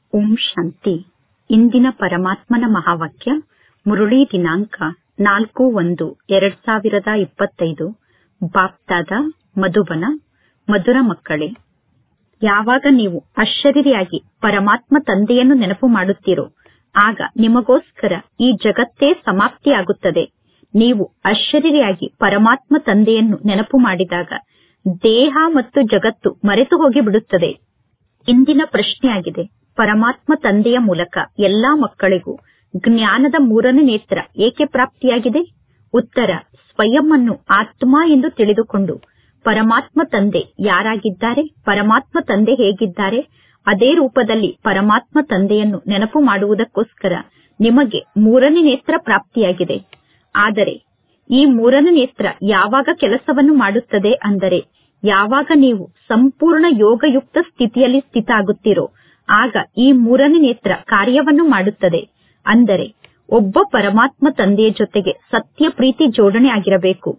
ಓಂ ಶಾಂತಿ ಇಂದಿನ ಪರಮಾತ್ಮನ ಮಹಾವಾಕ್ಯ ಮುರುಳಿ ದಿನಾಂಕ ನಾಲ್ಕು ಒಂದು ಎರಡ್ ಸಾವಿರದ ಇಪ್ಪತ್ತೈದು ಬಾಪ್ದಾದ ಮಧುಬನ ಮಧುರ ಮಕ್ಕಳೇ ಯಾವಾಗ ನೀವು ಅಶರೀರಿಯಾಗಿ ಪರಮಾತ್ಮ ತಂದೆಯನ್ನು ನೆನಪು ಮಾಡುತ್ತೀರೋ ಆಗ ನಿಮಗೋಸ್ಕರ ಈ ಜಗತ್ತೇ ಸಮಾಪ್ತಿಯಾಗುತ್ತದೆ ನೀವು ಅಶರೀರಿಯಾಗಿ ಪರಮಾತ್ಮ ತಂದೆಯನ್ನು ನೆನಪು ಮಾಡಿದಾಗ ದೇಹ ಮತ್ತು ಜಗತ್ತು ಮರೆತು ಹೋಗಿ ಬಿಡುತ್ತದೆ ಇಂದಿನ ಪ್ರಶ್ನೆಯಾಗಿದೆ ಪರಮಾತ್ಮ ತಂದೆಯ ಮೂಲಕ ಎಲ್ಲಾ ಮಕ್ಕಳಿಗೂ ಜ್ಞಾನದ ಮೂರನೇ ನೇತ್ರ ಏಕೆ ಪ್ರಾಪ್ತಿಯಾಗಿದೆ ಉತ್ತರ ಸ್ವಯಂ ಅನ್ನು ಆತ್ಮ ಎಂದು ತಿಳಿದುಕೊಂಡು ಪರಮಾತ್ಮ ತಂದೆ ಯಾರಾಗಿದ್ದಾರೆ ಪರಮಾತ್ಮ ತಂದೆ ಹೇಗಿದ್ದಾರೆ ಅದೇ ರೂಪದಲ್ಲಿ ಪರಮಾತ್ಮ ತಂದೆಯನ್ನು ನೆನಪು ಮಾಡುವುದಕ್ಕೋಸ್ಕರ ನಿಮಗೆ ಮೂರನೇ ನೇತ್ರ ಪ್ರಾಪ್ತಿಯಾಗಿದೆ ಆದರೆ ಈ ಮೂರನೇ ನೇತ್ರ ಯಾವಾಗ ಕೆಲಸವನ್ನು ಮಾಡುತ್ತದೆ ಅಂದರೆ ಯಾವಾಗ ನೀವು ಸಂಪೂರ್ಣ ಯೋಗಯುಕ್ತ ಸ್ಥಿತಿಯಲ್ಲಿ ಸ್ಥಿತ ಆಗುತ್ತೀರೋ ಆಗ ಈ ಮೂರನೇ ನೇತ್ರ ಕಾರ್ಯವನ್ನು ಮಾಡುತ್ತದೆ ಅಂದರೆ ಒಬ್ಬ ಪರಮಾತ್ಮ ತಂದೆಯ ಜೊತೆಗೆ ಸತ್ಯ ಪ್ರೀತಿ ಜೋಡಣೆ ಆಗಿರಬೇಕು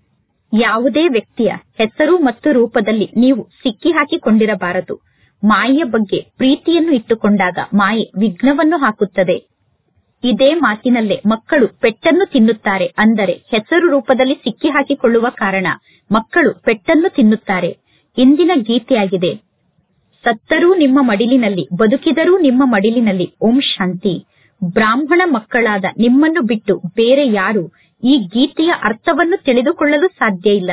ಯಾವುದೇ ವ್ಯಕ್ತಿಯ ಹೆಸರು ಮತ್ತು ರೂಪದಲ್ಲಿ ನೀವು ಸಿಕ್ಕಿ ಹಾಕಿಕೊಂಡಿರಬಾರದು ಮಾಯೆಯ ಬಗ್ಗೆ ಪ್ರೀತಿಯನ್ನು ಇಟ್ಟುಕೊಂಡಾಗ ಮಾಯೆ ವಿಘ್ನವನ್ನು ಹಾಕುತ್ತದೆ ಇದೇ ಮಾತಿನಲ್ಲೇ ಮಕ್ಕಳು ಪೆಟ್ಟನ್ನು ತಿನ್ನುತ್ತಾರೆ ಅಂದರೆ ಹೆಸರು ರೂಪದಲ್ಲಿ ಸಿಕ್ಕಿ ಹಾಕಿಕೊಳ್ಳುವ ಕಾರಣ ಮಕ್ಕಳು ಪೆಟ್ಟನ್ನು ತಿನ್ನುತ್ತಾರೆ ಇಂದಿನ ಗೀತೆಯಾಗಿದೆ ಸತ್ತರೂ ನಿಮ್ಮ ಮಡಿಲಿನಲ್ಲಿ ಬದುಕಿದರೂ ನಿಮ್ಮ ಮಡಿಲಿನಲ್ಲಿ ಓಂ ಶಾಂತಿ ಬ್ರಾಹ್ಮಣ ಮಕ್ಕಳಾದ ನಿಮ್ಮನ್ನು ಬಿಟ್ಟು ಬೇರೆ ಯಾರು ಈ ಗೀತೆಯ ಅರ್ಥವನ್ನು ತಿಳಿದುಕೊಳ್ಳಲು ಸಾಧ್ಯ ಇಲ್ಲ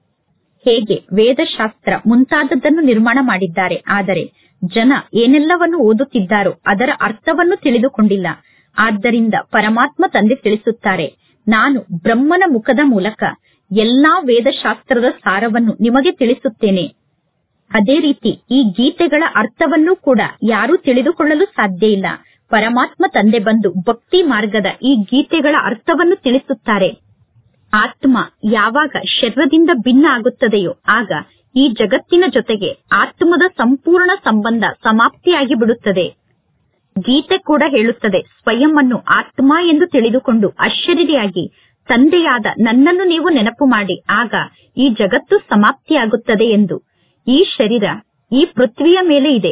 ಹೇಗೆ ವೇದಶಾಸ್ತ್ರ ಮುಂತಾದದ್ದನ್ನು ನಿರ್ಮಾಣ ಮಾಡಿದ್ದಾರೆ ಆದರೆ ಜನ ಏನೆಲ್ಲವನ್ನು ಓದುತ್ತಿದ್ದಾರೋ ಅದರ ಅರ್ಥವನ್ನು ತಿಳಿದುಕೊಂಡಿಲ್ಲ ಆದ್ದರಿಂದ ಪರಮಾತ್ಮ ತಂದೆ ತಿಳಿಸುತ್ತಾರೆ ನಾನು ಬ್ರಹ್ಮನ ಮುಖದ ಮೂಲಕ ಎಲ್ಲಾ ವೇದಶಾಸ್ತ್ರದ ಸಾರವನ್ನು ನಿಮಗೆ ತಿಳಿಸುತ್ತೇನೆ ಅದೇ ರೀತಿ ಈ ಗೀತೆಗಳ ಅರ್ಥವನ್ನು ಕೂಡ ಯಾರೂ ತಿಳಿದುಕೊಳ್ಳಲು ಸಾಧ್ಯ ಇಲ್ಲ ಪರಮಾತ್ಮ ತಂದೆ ಬಂದು ಭಕ್ತಿ ಮಾರ್ಗದ ಈ ಗೀತೆಗಳ ಅರ್ಥವನ್ನು ತಿಳಿಸುತ್ತಾರೆ ಆತ್ಮ ಯಾವಾಗ ಶರೀರದಿಂದ ಭಿನ್ನ ಆಗುತ್ತದೆಯೋ ಆಗ ಈ ಜಗತ್ತಿನ ಜೊತೆಗೆ ಆತ್ಮದ ಸಂಪೂರ್ಣ ಸಂಬಂಧ ಸಮಾಪ್ತಿಯಾಗಿ ಬಿಡುತ್ತದೆ ಗೀತೆ ಕೂಡ ಹೇಳುತ್ತದೆ ಸ್ವಯಂ ಅನ್ನು ಆತ್ಮ ಎಂದು ತಿಳಿದುಕೊಂಡು ಅಶರೀರಿಯಾಗಿ ತಂದೆಯಾದ ನನ್ನನ್ನು ನೀವು ನೆನಪು ಮಾಡಿ ಆಗ ಈ ಜಗತ್ತು ಸಮಾಪ್ತಿಯಾಗುತ್ತದೆ ಎಂದು ಈ ಶರೀರ ಈ ಪೃಥ್ವಿಯ ಮೇಲೆ ಇದೆ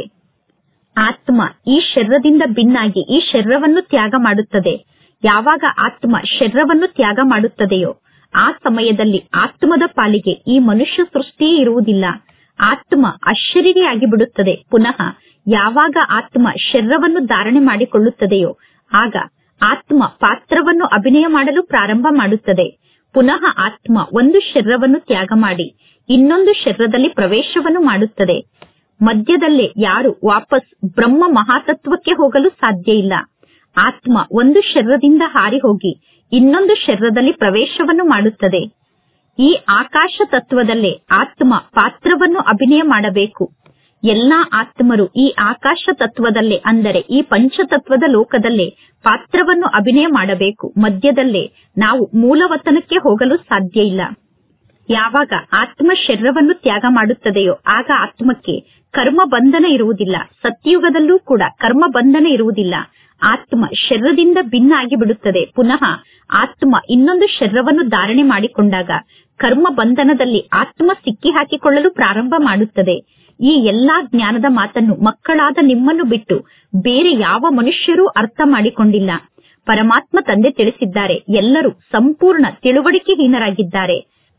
ಆತ್ಮ ಈ ಶರೀರದಿಂದ ಭಿನ್ನಾಗಿ ಈ ಶರೀರವನ್ನು ತ್ಯಾಗ ಮಾಡುತ್ತದೆ ಯಾವಾಗ ಆತ್ಮ ಶರೀರವನ್ನು ತ್ಯಾಗ ಮಾಡುತ್ತದೆಯೋ ಆ ಸಮಯದಲ್ಲಿ ಆತ್ಮದ ಪಾಲಿಗೆ ಈ ಮನುಷ್ಯ ಸೃಷ್ಟಿಯೇ ಇರುವುದಿಲ್ಲ ಆತ್ಮ ಅಶರೀರಿಯಾಗಿ ಬಿಡುತ್ತದೆ ಪುನಃ ಯಾವಾಗ ಆತ್ಮ ಶರೀರವನ್ನು ಧಾರಣೆ ಮಾಡಿಕೊಳ್ಳುತ್ತದೆಯೋ ಆಗ ಆತ್ಮ ಪಾತ್ರವನ್ನು ಅಭಿನಯ ಮಾಡಲು ಪ್ರಾರಂಭ ಮಾಡುತ್ತದೆ ಪುನಃ ಆತ್ಮ ಒಂದು ಶರೀರವನ್ನು ತ್ಯಾಗ ಮಾಡಿ ಇನ್ನೊಂದು ಶರೀರದಲ್ಲಿ ಪ್ರವೇಶವನ್ನು ಮಾಡುತ್ತದೆ ಮಧ್ಯದಲ್ಲೇ ಯಾರು ವಾಪಸ್ ಬ್ರಹ್ಮ ಮಹಾತತ್ವಕ್ಕೆ ಹೋಗಲು ಸಾಧ್ಯ ಇಲ್ಲ ಆತ್ಮ ಒಂದು ಶರೀರದಿಂದ ಹಾರಿ ಹೋಗಿ ಇನ್ನೊಂದು ಶರೀರದಲ್ಲಿ ಪ್ರವೇಶವನ್ನು ಮಾಡುತ್ತದೆ ಈ ಆಕಾಶ ತತ್ವದಲ್ಲೇ ಆತ್ಮ ಪಾತ್ರವನ್ನು ಅಭಿನಯ ಮಾಡಬೇಕು ಎಲ್ಲಾ ಆತ್ಮರು ಈ ಆಕಾಶ ತತ್ವದಲ್ಲೇ ಅಂದರೆ ಈ ಪಂಚತತ್ವದ ಲೋಕದಲ್ಲೇ ಪಾತ್ರವನ್ನು ಅಭಿನಯ ಮಾಡಬೇಕು ಮಧ್ಯದಲ್ಲೇ ನಾವು ಮೂಲವತನಕ್ಕೆ ಹೋಗಲು ಸಾಧ್ಯ ಇಲ್ಲ ಯಾವಾಗ ಆತ್ಮ ಶರೀರವನ್ನು ತ್ಯಾಗ ಮಾಡುತ್ತದೆಯೋ ಆಗ ಆತ್ಮಕ್ಕೆ ಕರ್ಮ ಬಂಧನ ಇರುವುದಿಲ್ಲ ಸತ್ಯುಗದಲ್ಲೂ ಕೂಡ ಕರ್ಮ ಬಂಧನ ಇರುವುದಿಲ್ಲ ಆತ್ಮ ಶರೀರದಿಂದ ಭಿನ್ನ ಆಗಿ ಬಿಡುತ್ತದೆ ಪುನಃ ಆತ್ಮ ಇನ್ನೊಂದು ಶರೀರವನ್ನು ಧಾರಣೆ ಮಾಡಿಕೊಂಡಾಗ ಕರ್ಮ ಬಂಧನದಲ್ಲಿ ಆತ್ಮ ಸಿಕ್ಕಿ ಹಾಕಿಕೊಳ್ಳಲು ಪ್ರಾರಂಭ ಮಾಡುತ್ತದೆ ಈ ಎಲ್ಲಾ ಜ್ಞಾನದ ಮಾತನ್ನು ಮಕ್ಕಳಾದ ನಿಮ್ಮನ್ನು ಬಿಟ್ಟು ಬೇರೆ ಯಾವ ಮನುಷ್ಯರೂ ಅರ್ಥ ಮಾಡಿಕೊಂಡಿಲ್ಲ ಪರಮಾತ್ಮ ತಂದೆ ತಿಳಿಸಿದ್ದಾರೆ ಎಲ್ಲರೂ ಸಂಪೂರ್ಣ ತಿಳುವಳಿಕೆಹೀನರಾಗಿದ್ದಾರೆ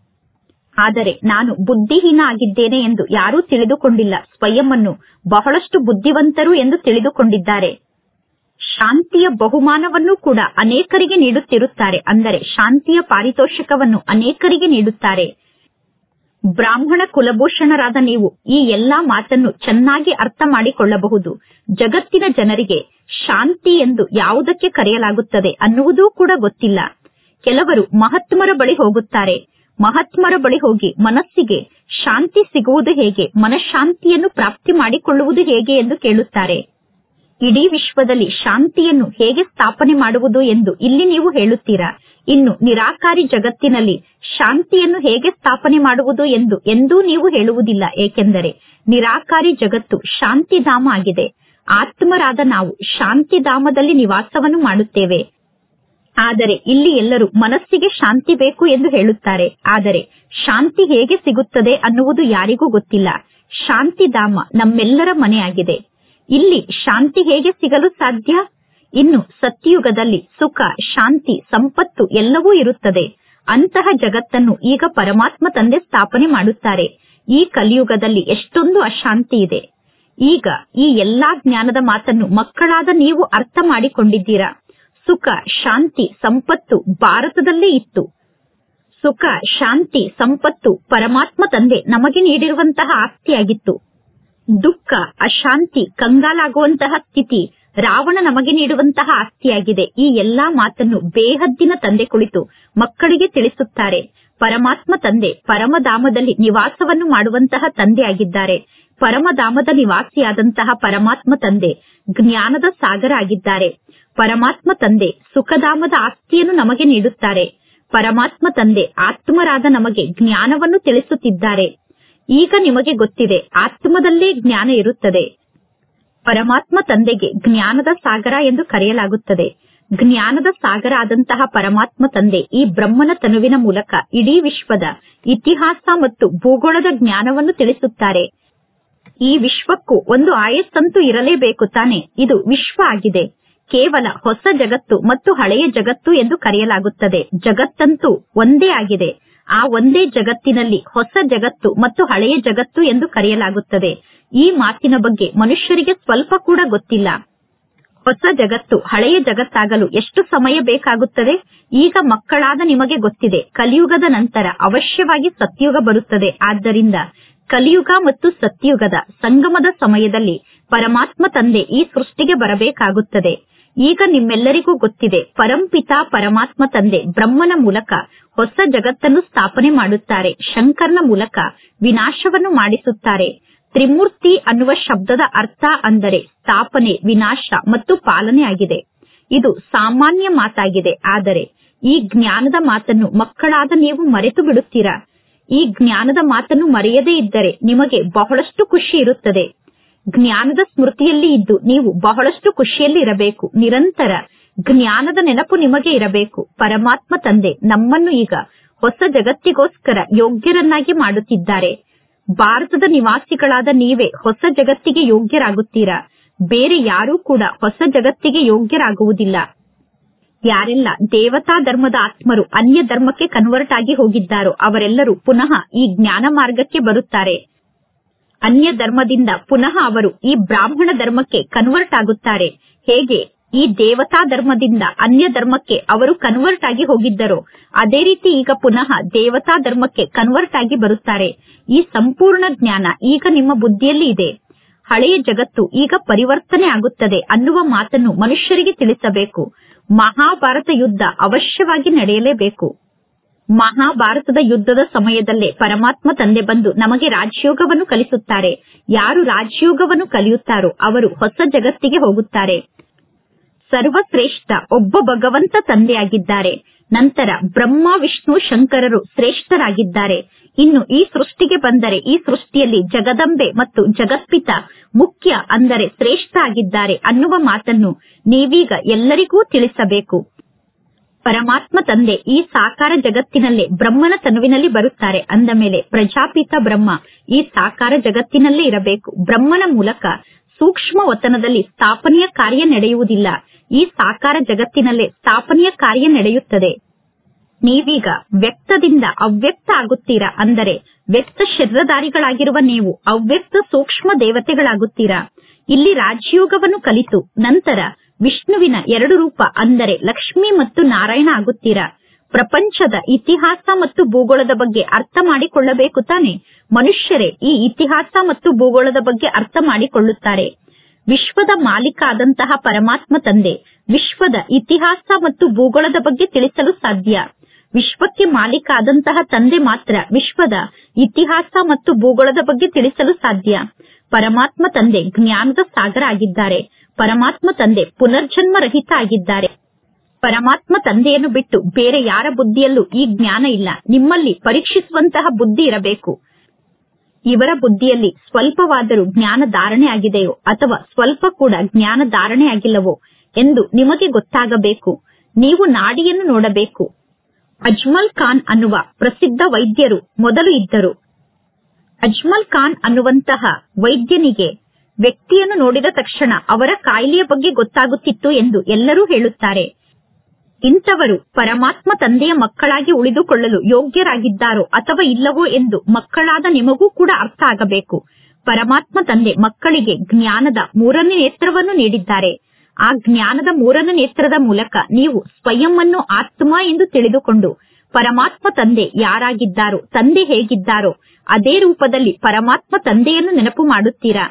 ಆದರೆ ನಾನು ಬುದ್ಧಿಹೀನ ಆಗಿದ್ದೇನೆ ಎಂದು ಯಾರೂ ತಿಳಿದುಕೊಂಡಿಲ್ಲ ಸ್ವಯಂ ಅನ್ನು ಬಹಳಷ್ಟು ಬುದ್ಧಿವಂತರು ಎಂದು ತಿಳಿದುಕೊಂಡಿದ್ದಾರೆ ಶಾಂತಿಯ ಬಹುಮಾನವನ್ನು ಕೂಡ ಅನೇಕರಿಗೆ ನೀಡುತ್ತಿರುತ್ತಾರೆ ಅಂದರೆ ಶಾಂತಿಯ ಪಾರಿತೋಷಕವನ್ನು ಅನೇಕರಿಗೆ ನೀಡುತ್ತಾರೆ ಬ್ರಾಹ್ಮಣ ಕುಲಭೂಷಣರಾದ ನೀವು ಈ ಎಲ್ಲಾ ಮಾತನ್ನು ಚೆನ್ನಾಗಿ ಅರ್ಥ ಮಾಡಿಕೊಳ್ಳಬಹುದು ಜಗತ್ತಿನ ಜನರಿಗೆ ಶಾಂತಿ ಎಂದು ಯಾವುದಕ್ಕೆ ಕರೆಯಲಾಗುತ್ತದೆ ಅನ್ನುವುದೂ ಕೂಡ ಗೊತ್ತಿಲ್ಲ ಕೆಲವರು ಮಹಾತ್ಮರ ಬಳಿ ಹೋಗುತ್ತಾರೆ ಮಹಾತ್ಮರ ಬಳಿ ಹೋಗಿ ಮನಸ್ಸಿಗೆ ಶಾಂತಿ ಸಿಗುವುದು ಹೇಗೆ ಮನಃಶಾಂತಿಯನ್ನು ಪ್ರಾಪ್ತಿ ಮಾಡಿಕೊಳ್ಳುವುದು ಹೇಗೆ ಎಂದು ಕೇಳುತ್ತಾರೆ ಇಡೀ ವಿಶ್ವದಲ್ಲಿ ಶಾಂತಿಯನ್ನು ಹೇಗೆ ಸ್ಥಾಪನೆ ಮಾಡುವುದು ಎಂದು ಇಲ್ಲಿ ನೀವು ಹೇಳುತ್ತೀರಾ ಇನ್ನು ನಿರಾಕಾರಿ ಜಗತ್ತಿನಲ್ಲಿ ಶಾಂತಿಯನ್ನು ಹೇಗೆ ಸ್ಥಾಪನೆ ಮಾಡುವುದು ಎಂದು ಎಂದೂ ನೀವು ಹೇಳುವುದಿಲ್ಲ ಏಕೆಂದರೆ ನಿರಾಕಾರಿ ಜಗತ್ತು ಶಾಂತಿಧಾಮ ಆಗಿದೆ ಆತ್ಮರಾದ ನಾವು ಶಾಂತಿಧಾಮದಲ್ಲಿ ನಿವಾಸವನ್ನು ಮಾಡುತ್ತೇವೆ ಆದರೆ ಇಲ್ಲಿ ಎಲ್ಲರೂ ಮನಸ್ಸಿಗೆ ಶಾಂತಿ ಬೇಕು ಎಂದು ಹೇಳುತ್ತಾರೆ ಆದರೆ ಶಾಂತಿ ಹೇಗೆ ಸಿಗುತ್ತದೆ ಅನ್ನುವುದು ಯಾರಿಗೂ ಗೊತ್ತಿಲ್ಲ ಶಾಂತಿಧಾಮ ನಮ್ಮೆಲ್ಲರ ಮನೆಯಾಗಿದೆ ಇಲ್ಲಿ ಶಾಂತಿ ಹೇಗೆ ಸಿಗಲು ಸಾಧ್ಯ ಇನ್ನು ಸತ್ಯಯುಗದಲ್ಲಿ ಸುಖ ಶಾಂತಿ ಸಂಪತ್ತು ಎಲ್ಲವೂ ಇರುತ್ತದೆ ಅಂತಹ ಜಗತ್ತನ್ನು ಈಗ ಪರಮಾತ್ಮ ತಂದೆ ಸ್ಥಾಪನೆ ಮಾಡುತ್ತಾರೆ ಈ ಕಲಿಯುಗದಲ್ಲಿ ಎಷ್ಟೊಂದು ಅಶಾಂತಿ ಇದೆ ಈಗ ಈ ಎಲ್ಲಾ ಜ್ಞಾನದ ಮಾತನ್ನು ಮಕ್ಕಳಾದ ನೀವು ಅರ್ಥ ಮಾಡಿಕೊಂಡಿದ್ದೀರಾ ಸುಖ ಶಾಂತಿ ಸಂಪತ್ತು ಭಾರತದಲ್ಲೇ ಇತ್ತು ಸುಖ ಶಾಂತಿ ಸಂಪತ್ತು ಪರಮಾತ್ಮ ತಂದೆ ನಮಗೆ ನೀಡಿರುವಂತಹ ಆಸ್ತಿಯಾಗಿತ್ತು ದುಃಖ ಅಶಾಂತಿ ಕಂಗಾಲಾಗುವಂತಹ ಸ್ಥಿತಿ ರಾವಣ ನಮಗೆ ನೀಡುವಂತಹ ಆಸ್ತಿಯಾಗಿದೆ ಈ ಎಲ್ಲಾ ಮಾತನ್ನು ಬೇಹದ್ದಿನ ತಂದೆ ಕುಳಿತು ಮಕ್ಕಳಿಗೆ ತಿಳಿಸುತ್ತಾರೆ ಪರಮಾತ್ಮ ತಂದೆ ಪರಮಧಾಮದಲ್ಲಿ ನಿವಾಸವನ್ನು ಮಾಡುವಂತಹ ತಂದೆ ಆಗಿದ್ದಾರೆ ಪರಮಧಾಮದ ನಿವಾಸಿಯಾದಂತಹ ಪರಮಾತ್ಮ ತಂದೆ ಜ್ಞಾನದ ಸಾಗರ ಆಗಿದ್ದಾರೆ ಪರಮಾತ್ಮ ತಂದೆ ಸುಖಧಾಮದ ಆಸ್ತಿಯನ್ನು ನಮಗೆ ನೀಡುತ್ತಾರೆ ಪರಮಾತ್ಮ ತಂದೆ ಆತ್ಮರಾದ ನಮಗೆ ಜ್ಞಾನವನ್ನು ತಿಳಿಸುತ್ತಿದ್ದಾರೆ ಈಗ ನಿಮಗೆ ಗೊತ್ತಿದೆ ಆತ್ಮದಲ್ಲೇ ಜ್ಞಾನ ಇರುತ್ತದೆ ಪರಮಾತ್ಮ ತಂದೆಗೆ ಜ್ಞಾನದ ಸಾಗರ ಎಂದು ಕರೆಯಲಾಗುತ್ತದೆ ಜ್ಞಾನದ ಸಾಗರ ಆದಂತಹ ಪರಮಾತ್ಮ ತಂದೆ ಈ ಬ್ರಹ್ಮನ ತನುವಿನ ಮೂಲಕ ಇಡೀ ವಿಶ್ವದ ಇತಿಹಾಸ ಮತ್ತು ಭೂಗೋಳದ ಜ್ಞಾನವನ್ನು ತಿಳಿಸುತ್ತಾರೆ ಈ ವಿಶ್ವಕ್ಕೂ ಒಂದು ಆಯಸ್ಸಂತೂ ಇರಲೇಬೇಕು ತಾನೆ ಇದು ವಿಶ್ವ ಆಗಿದೆ ಕೇವಲ ಹೊಸ ಜಗತ್ತು ಮತ್ತು ಹಳೆಯ ಜಗತ್ತು ಎಂದು ಕರೆಯಲಾಗುತ್ತದೆ ಜಗತ್ತಂತೂ ಒಂದೇ ಆಗಿದೆ ಆ ಒಂದೇ ಜಗತ್ತಿನಲ್ಲಿ ಹೊಸ ಜಗತ್ತು ಮತ್ತು ಹಳೆಯ ಜಗತ್ತು ಎಂದು ಕರೆಯಲಾಗುತ್ತದೆ ಈ ಮಾತಿನ ಬಗ್ಗೆ ಮನುಷ್ಯರಿಗೆ ಸ್ವಲ್ಪ ಕೂಡ ಗೊತ್ತಿಲ್ಲ ಹೊಸ ಜಗತ್ತು ಹಳೆಯ ಜಗತ್ತಾಗಲು ಎಷ್ಟು ಸಮಯ ಬೇಕಾಗುತ್ತದೆ ಈಗ ಮಕ್ಕಳಾದ ನಿಮಗೆ ಗೊತ್ತಿದೆ ಕಲಿಯುಗದ ನಂತರ ಅವಶ್ಯವಾಗಿ ಸತ್ಯುಗ ಬರುತ್ತದೆ ಆದ್ದರಿಂದ ಕಲಿಯುಗ ಮತ್ತು ಸತ್ಯುಗದ ಸಂಗಮದ ಸಮಯದಲ್ಲಿ ಪರಮಾತ್ಮ ತಂದೆ ಈ ಸೃಷ್ಟಿಗೆ ಬರಬೇಕಾಗುತ್ತದೆ ಈಗ ನಿಮ್ಮೆಲ್ಲರಿಗೂ ಗೊತ್ತಿದೆ ಪರಂಪಿತಾ ಪರಮಾತ್ಮ ತಂದೆ ಬ್ರಹ್ಮನ ಮೂಲಕ ಹೊಸ ಜಗತ್ತನ್ನು ಸ್ಥಾಪನೆ ಮಾಡುತ್ತಾರೆ ಶಂಕರ್ನ ಮೂಲಕ ವಿನಾಶವನ್ನು ಮಾಡಿಸುತ್ತಾರೆ ತ್ರಿಮೂರ್ತಿ ಅನ್ನುವ ಶಬ್ದದ ಅರ್ಥ ಅಂದರೆ ಸ್ಥಾಪನೆ ವಿನಾಶ ಮತ್ತು ಪಾಲನೆ ಆಗಿದೆ ಇದು ಸಾಮಾನ್ಯ ಮಾತಾಗಿದೆ ಆದರೆ ಈ ಜ್ಞಾನದ ಮಾತನ್ನು ಮಕ್ಕಳಾದ ನೀವು ಮರೆತು ಬಿಡುತ್ತೀರಾ ಈ ಜ್ಞಾನದ ಮಾತನ್ನು ಮರೆಯದೇ ಇದ್ದರೆ ನಿಮಗೆ ಬಹಳಷ್ಟು ಖುಷಿ ಇರುತ್ತದೆ ಜ್ಞಾನದ ಸ್ಮೃತಿಯಲ್ಲಿ ಇದ್ದು ನೀವು ಬಹಳಷ್ಟು ಖುಷಿಯಲ್ಲಿ ಇರಬೇಕು ನಿರಂತರ ಜ್ಞಾನದ ನೆನಪು ನಿಮಗೆ ಇರಬೇಕು ಪರಮಾತ್ಮ ತಂದೆ ನಮ್ಮನ್ನು ಈಗ ಹೊಸ ಜಗತ್ತಿಗೋಸ್ಕರ ಯೋಗ್ಯರನ್ನಾಗಿ ಮಾಡುತ್ತಿದ್ದಾರೆ ಭಾರತದ ನಿವಾಸಿಗಳಾದ ನೀವೇ ಹೊಸ ಜಗತ್ತಿಗೆ ಯೋಗ್ಯರಾಗುತ್ತೀರಾ ಬೇರೆ ಯಾರೂ ಕೂಡ ಹೊಸ ಜಗತ್ತಿಗೆ ಯೋಗ್ಯರಾಗುವುದಿಲ್ಲ ಯಾರೆಲ್ಲ ದೇವತಾ ಧರ್ಮದ ಆತ್ಮರು ಅನ್ಯ ಧರ್ಮಕ್ಕೆ ಕನ್ವರ್ಟ್ ಆಗಿ ಹೋಗಿದ್ದಾರೋ ಅವರೆಲ್ಲರೂ ಪುನಃ ಈ ಜ್ಞಾನ ಮಾರ್ಗಕ್ಕೆ ಬರುತ್ತಾರೆ ಅನ್ಯ ಧರ್ಮದಿಂದ ಪುನಃ ಅವರು ಈ ಬ್ರಾಹ್ಮಣ ಧರ್ಮಕ್ಕೆ ಕನ್ವರ್ಟ್ ಆಗುತ್ತಾರೆ ಹೇಗೆ ಈ ದೇವತಾ ಧರ್ಮದಿಂದ ಅನ್ಯ ಧರ್ಮಕ್ಕೆ ಅವರು ಕನ್ವರ್ಟ್ ಆಗಿ ಹೋಗಿದ್ದರೋ ಅದೇ ರೀತಿ ಈಗ ಪುನಃ ದೇವತಾ ಧರ್ಮಕ್ಕೆ ಕನ್ವರ್ಟ್ ಆಗಿ ಬರುತ್ತಾರೆ ಈ ಸಂಪೂರ್ಣ ಜ್ಞಾನ ಈಗ ನಿಮ್ಮ ಬುದ್ಧಿಯಲ್ಲಿ ಇದೆ ಹಳೆಯ ಜಗತ್ತು ಈಗ ಪರಿವರ್ತನೆ ಆಗುತ್ತದೆ ಅನ್ನುವ ಮಾತನ್ನು ಮನುಷ್ಯರಿಗೆ ತಿಳಿಸಬೇಕು ಮಹಾಭಾರತ ಯುದ್ಧ ಅವಶ್ಯವಾಗಿ ನಡೆಯಲೇಬೇಕು ಮಹಾಭಾರತದ ಯುದ್ಧದ ಸಮಯದಲ್ಲೇ ಪರಮಾತ್ಮ ತಂದೆ ಬಂದು ನಮಗೆ ರಾಜಯೋಗವನ್ನು ಕಲಿಸುತ್ತಾರೆ ಯಾರು ರಾಜಯೋಗವನ್ನು ಕಲಿಯುತ್ತಾರೋ ಅವರು ಹೊಸ ಜಗತ್ತಿಗೆ ಹೋಗುತ್ತಾರೆ ಸರ್ವಶ್ರೇಷ್ಠ ಒಬ್ಬ ಭಗವಂತ ತಂದೆಯಾಗಿದ್ದಾರೆ ನಂತರ ಬ್ರಹ್ಮ ವಿಷ್ಣು ಶಂಕರರು ಶ್ರೇಷ್ಠರಾಗಿದ್ದಾರೆ ಇನ್ನು ಈ ಸೃಷ್ಟಿಗೆ ಬಂದರೆ ಈ ಸೃಷ್ಟಿಯಲ್ಲಿ ಜಗದಂಬೆ ಮತ್ತು ಜಗತ್ಪಿತ ಮುಖ್ಯ ಅಂದರೆ ಶ್ರೇಷ್ಠ ಆಗಿದ್ದಾರೆ ಅನ್ನುವ ಮಾತನ್ನು ನೀವೀಗ ಎಲ್ಲರಿಗೂ ತಿಳಿಸಬೇಕು ಪರಮಾತ್ಮ ತಂದೆ ಈ ಸಾಕಾರ ಜಗತ್ತಿನಲ್ಲೇ ಬ್ರಹ್ಮನ ತನುವಿನಲ್ಲಿ ಬರುತ್ತಾರೆ ಅಂದ ಮೇಲೆ ಪ್ರಜಾಪಿತ ಬ್ರಹ್ಮ ಈ ಸಾಕಾರ ಜಗತ್ತಿನಲ್ಲೇ ಇರಬೇಕು ಬ್ರಹ್ಮನ ಮೂಲಕ ಸೂಕ್ಷ್ಮ ವತನದಲ್ಲಿ ಸ್ಥಾಪನೆಯ ಕಾರ್ಯ ನಡೆಯುವುದಿಲ್ಲ ಈ ಸಾಕಾರ ಜಗತ್ತಿನಲ್ಲೇ ಸ್ಥಾಪನೆಯ ಕಾರ್ಯ ನಡೆಯುತ್ತದೆ ನೀವೀಗ ವ್ಯಕ್ತದಿಂದ ಅವ್ಯಕ್ತ ಆಗುತ್ತೀರಾ ಅಂದರೆ ವ್ಯಕ್ತ ಶರೀರಧಾರಿಗಳಾಗಿರುವ ನೀವು ಅವ್ಯಕ್ತ ಸೂಕ್ಷ್ಮ ದೇವತೆಗಳಾಗುತ್ತೀರಾ ಇಲ್ಲಿ ರಾಜಯೋಗವನ್ನು ಕಲಿತು ನಂತರ ವಿಷ್ಣುವಿನ ಎರಡು ರೂಪ ಅಂದರೆ ಲಕ್ಷ್ಮಿ ಮತ್ತು ನಾರಾಯಣ ಆಗುತ್ತೀರಾ ಪ್ರಪಂಚದ ಇತಿಹಾಸ ಮತ್ತು ಭೂಗೋಳದ ಬಗ್ಗೆ ಅರ್ಥ ಮಾಡಿಕೊಳ್ಳಬೇಕು ತಾನೆ ಮನುಷ್ಯರೇ ಈ ಇತಿಹಾಸ ಮತ್ತು ಭೂಗೋಳದ ಬಗ್ಗೆ ಅರ್ಥ ಮಾಡಿಕೊಳ್ಳುತ್ತಾರೆ ವಿಶ್ವದ ಮಾಲೀಕ ಆದಂತಹ ಪರಮಾತ್ಮ ತಂದೆ ವಿಶ್ವದ ಇತಿಹಾಸ ಮತ್ತು ಭೂಗೋಳದ ಬಗ್ಗೆ ತಿಳಿಸಲು ಸಾಧ್ಯ ವಿಶ್ವಕ್ಕೆ ಮಾಲೀಕ ಆದಂತಹ ತಂದೆ ಮಾತ್ರ ವಿಶ್ವದ ಇತಿಹಾಸ ಮತ್ತು ಭೂಗೋಳದ ಬಗ್ಗೆ ತಿಳಿಸಲು ಸಾಧ್ಯ ಪರಮಾತ್ಮ ತಂದೆ ಜ್ಞಾನದ ಸಾಗರ ಆಗಿದ್ದಾರೆ ಪರಮಾತ್ಮ ತಂದೆ ಪುನರ್ಜನ್ಮ ರಹಿತ ಆಗಿದ್ದಾರೆ ಪರಮಾತ್ಮ ತಂದೆಯನ್ನು ಬಿಟ್ಟು ಬೇರೆ ಯಾರ ಬುದ್ಧಿಯಲ್ಲೂ ಈ ಜ್ಞಾನ ಇಲ್ಲ ನಿಮ್ಮಲ್ಲಿ ಪರೀಕ್ಷಿಸುವಂತಹ ಬುದ್ಧಿ ಇರಬೇಕು ಇವರ ಬುದ್ಧಿಯಲ್ಲಿ ಸ್ವಲ್ಪವಾದರೂ ಜ್ಞಾನ ಧಾರಣೆ ಆಗಿದೆಯೋ ಅಥವಾ ಸ್ವಲ್ಪ ಕೂಡ ಜ್ಞಾನ ಧಾರಣೆ ಆಗಿಲ್ಲವೋ ಎಂದು ನಿಮಗೆ ಗೊತ್ತಾಗಬೇಕು ನೀವು ನಾಡಿಯನ್ನು ನೋಡಬೇಕು ಅಜ್ಮಲ್ ಖಾನ್ ಅನ್ನುವ ಪ್ರಸಿದ್ಧ ವೈದ್ಯರು ಮೊದಲು ಇದ್ದರು ಅಜ್ಮಲ್ ಖಾನ್ ಅನ್ನುವಂತಹ ವೈದ್ಯನಿಗೆ ವ್ಯಕ್ತಿಯನ್ನು ನೋಡಿದ ತಕ್ಷಣ ಅವರ ಕಾಯಿಲೆಯ ಬಗ್ಗೆ ಗೊತ್ತಾಗುತ್ತಿತ್ತು ಎಂದು ಎಲ್ಲರೂ ಹೇಳುತ್ತಾರೆ ಇಂಥವರು ಪರಮಾತ್ಮ ತಂದೆಯ ಮಕ್ಕಳಾಗಿ ಉಳಿದುಕೊಳ್ಳಲು ಯೋಗ್ಯರಾಗಿದ್ದಾರೋ ಅಥವಾ ಇಲ್ಲವೋ ಎಂದು ಮಕ್ಕಳಾದ ನಿಮಗೂ ಕೂಡ ಅರ್ಥ ಆಗಬೇಕು ಪರಮಾತ್ಮ ತಂದೆ ಮಕ್ಕಳಿಗೆ ಜ್ಞಾನದ ಮೂರನೇ ನೇತ್ರವನ್ನು ನೀಡಿದ್ದಾರೆ ಆ ಜ್ಞಾನದ ಮೂರನೇ ನೇತ್ರದ ಮೂಲಕ ನೀವು ಸ್ವಯಂ ಅನ್ನು ಆತ್ಮ ಎಂದು ತಿಳಿದುಕೊಂಡು ಪರಮಾತ್ಮ ತಂದೆ ಯಾರಾಗಿದ್ದಾರೋ ತಂದೆ ಹೇಗಿದ್ದಾರೋ ಅದೇ ರೂಪದಲ್ಲಿ ಪರಮಾತ್ಮ ತಂದೆಯನ್ನು ನೆನಪು ಮಾಡುತ್ತೀರಾ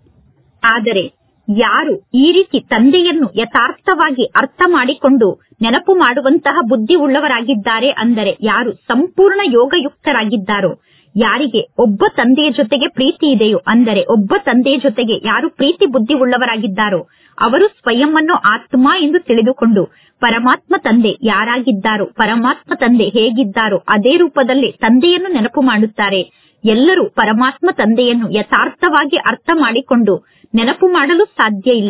ಆದರೆ ಯಾರು ಈ ರೀತಿ ತಂದೆಯನ್ನು ಯಥಾರ್ಥವಾಗಿ ಅರ್ಥ ಮಾಡಿಕೊಂಡು ನೆನಪು ಮಾಡುವಂತಹ ಬುದ್ಧಿ ಉಳ್ಳವರಾಗಿದ್ದಾರೆ ಅಂದರೆ ಯಾರು ಸಂಪೂರ್ಣ ಯೋಗಯುಕ್ತರಾಗಿದ್ದಾರೋ ಯಾರಿಗೆ ಒಬ್ಬ ತಂದೆಯ ಜೊತೆಗೆ ಪ್ರೀತಿ ಇದೆಯೋ ಅಂದರೆ ಒಬ್ಬ ತಂದೆಯ ಜೊತೆಗೆ ಯಾರು ಪ್ರೀತಿ ಬುದ್ಧಿ ಉಳ್ಳವರಾಗಿದ್ದಾರೋ ಅವರು ಸ್ವಯಂ ಅನ್ನು ಆತ್ಮ ಎಂದು ತಿಳಿದುಕೊಂಡು ಪರಮಾತ್ಮ ತಂದೆ ಯಾರಾಗಿದ್ದಾರೋ ಪರಮಾತ್ಮ ತಂದೆ ಹೇಗಿದ್ದಾರೋ ಅದೇ ರೂಪದಲ್ಲಿ ತಂದೆಯನ್ನು ನೆನಪು ಮಾಡುತ್ತಾರೆ ಎಲ್ಲರೂ ಪರಮಾತ್ಮ ತಂದೆಯನ್ನು ಯಥಾರ್ಥವಾಗಿ ಅರ್ಥ ಮಾಡಿಕೊಂಡು ನೆನಪು ಮಾಡಲು ಸಾಧ್ಯ ಇಲ್ಲ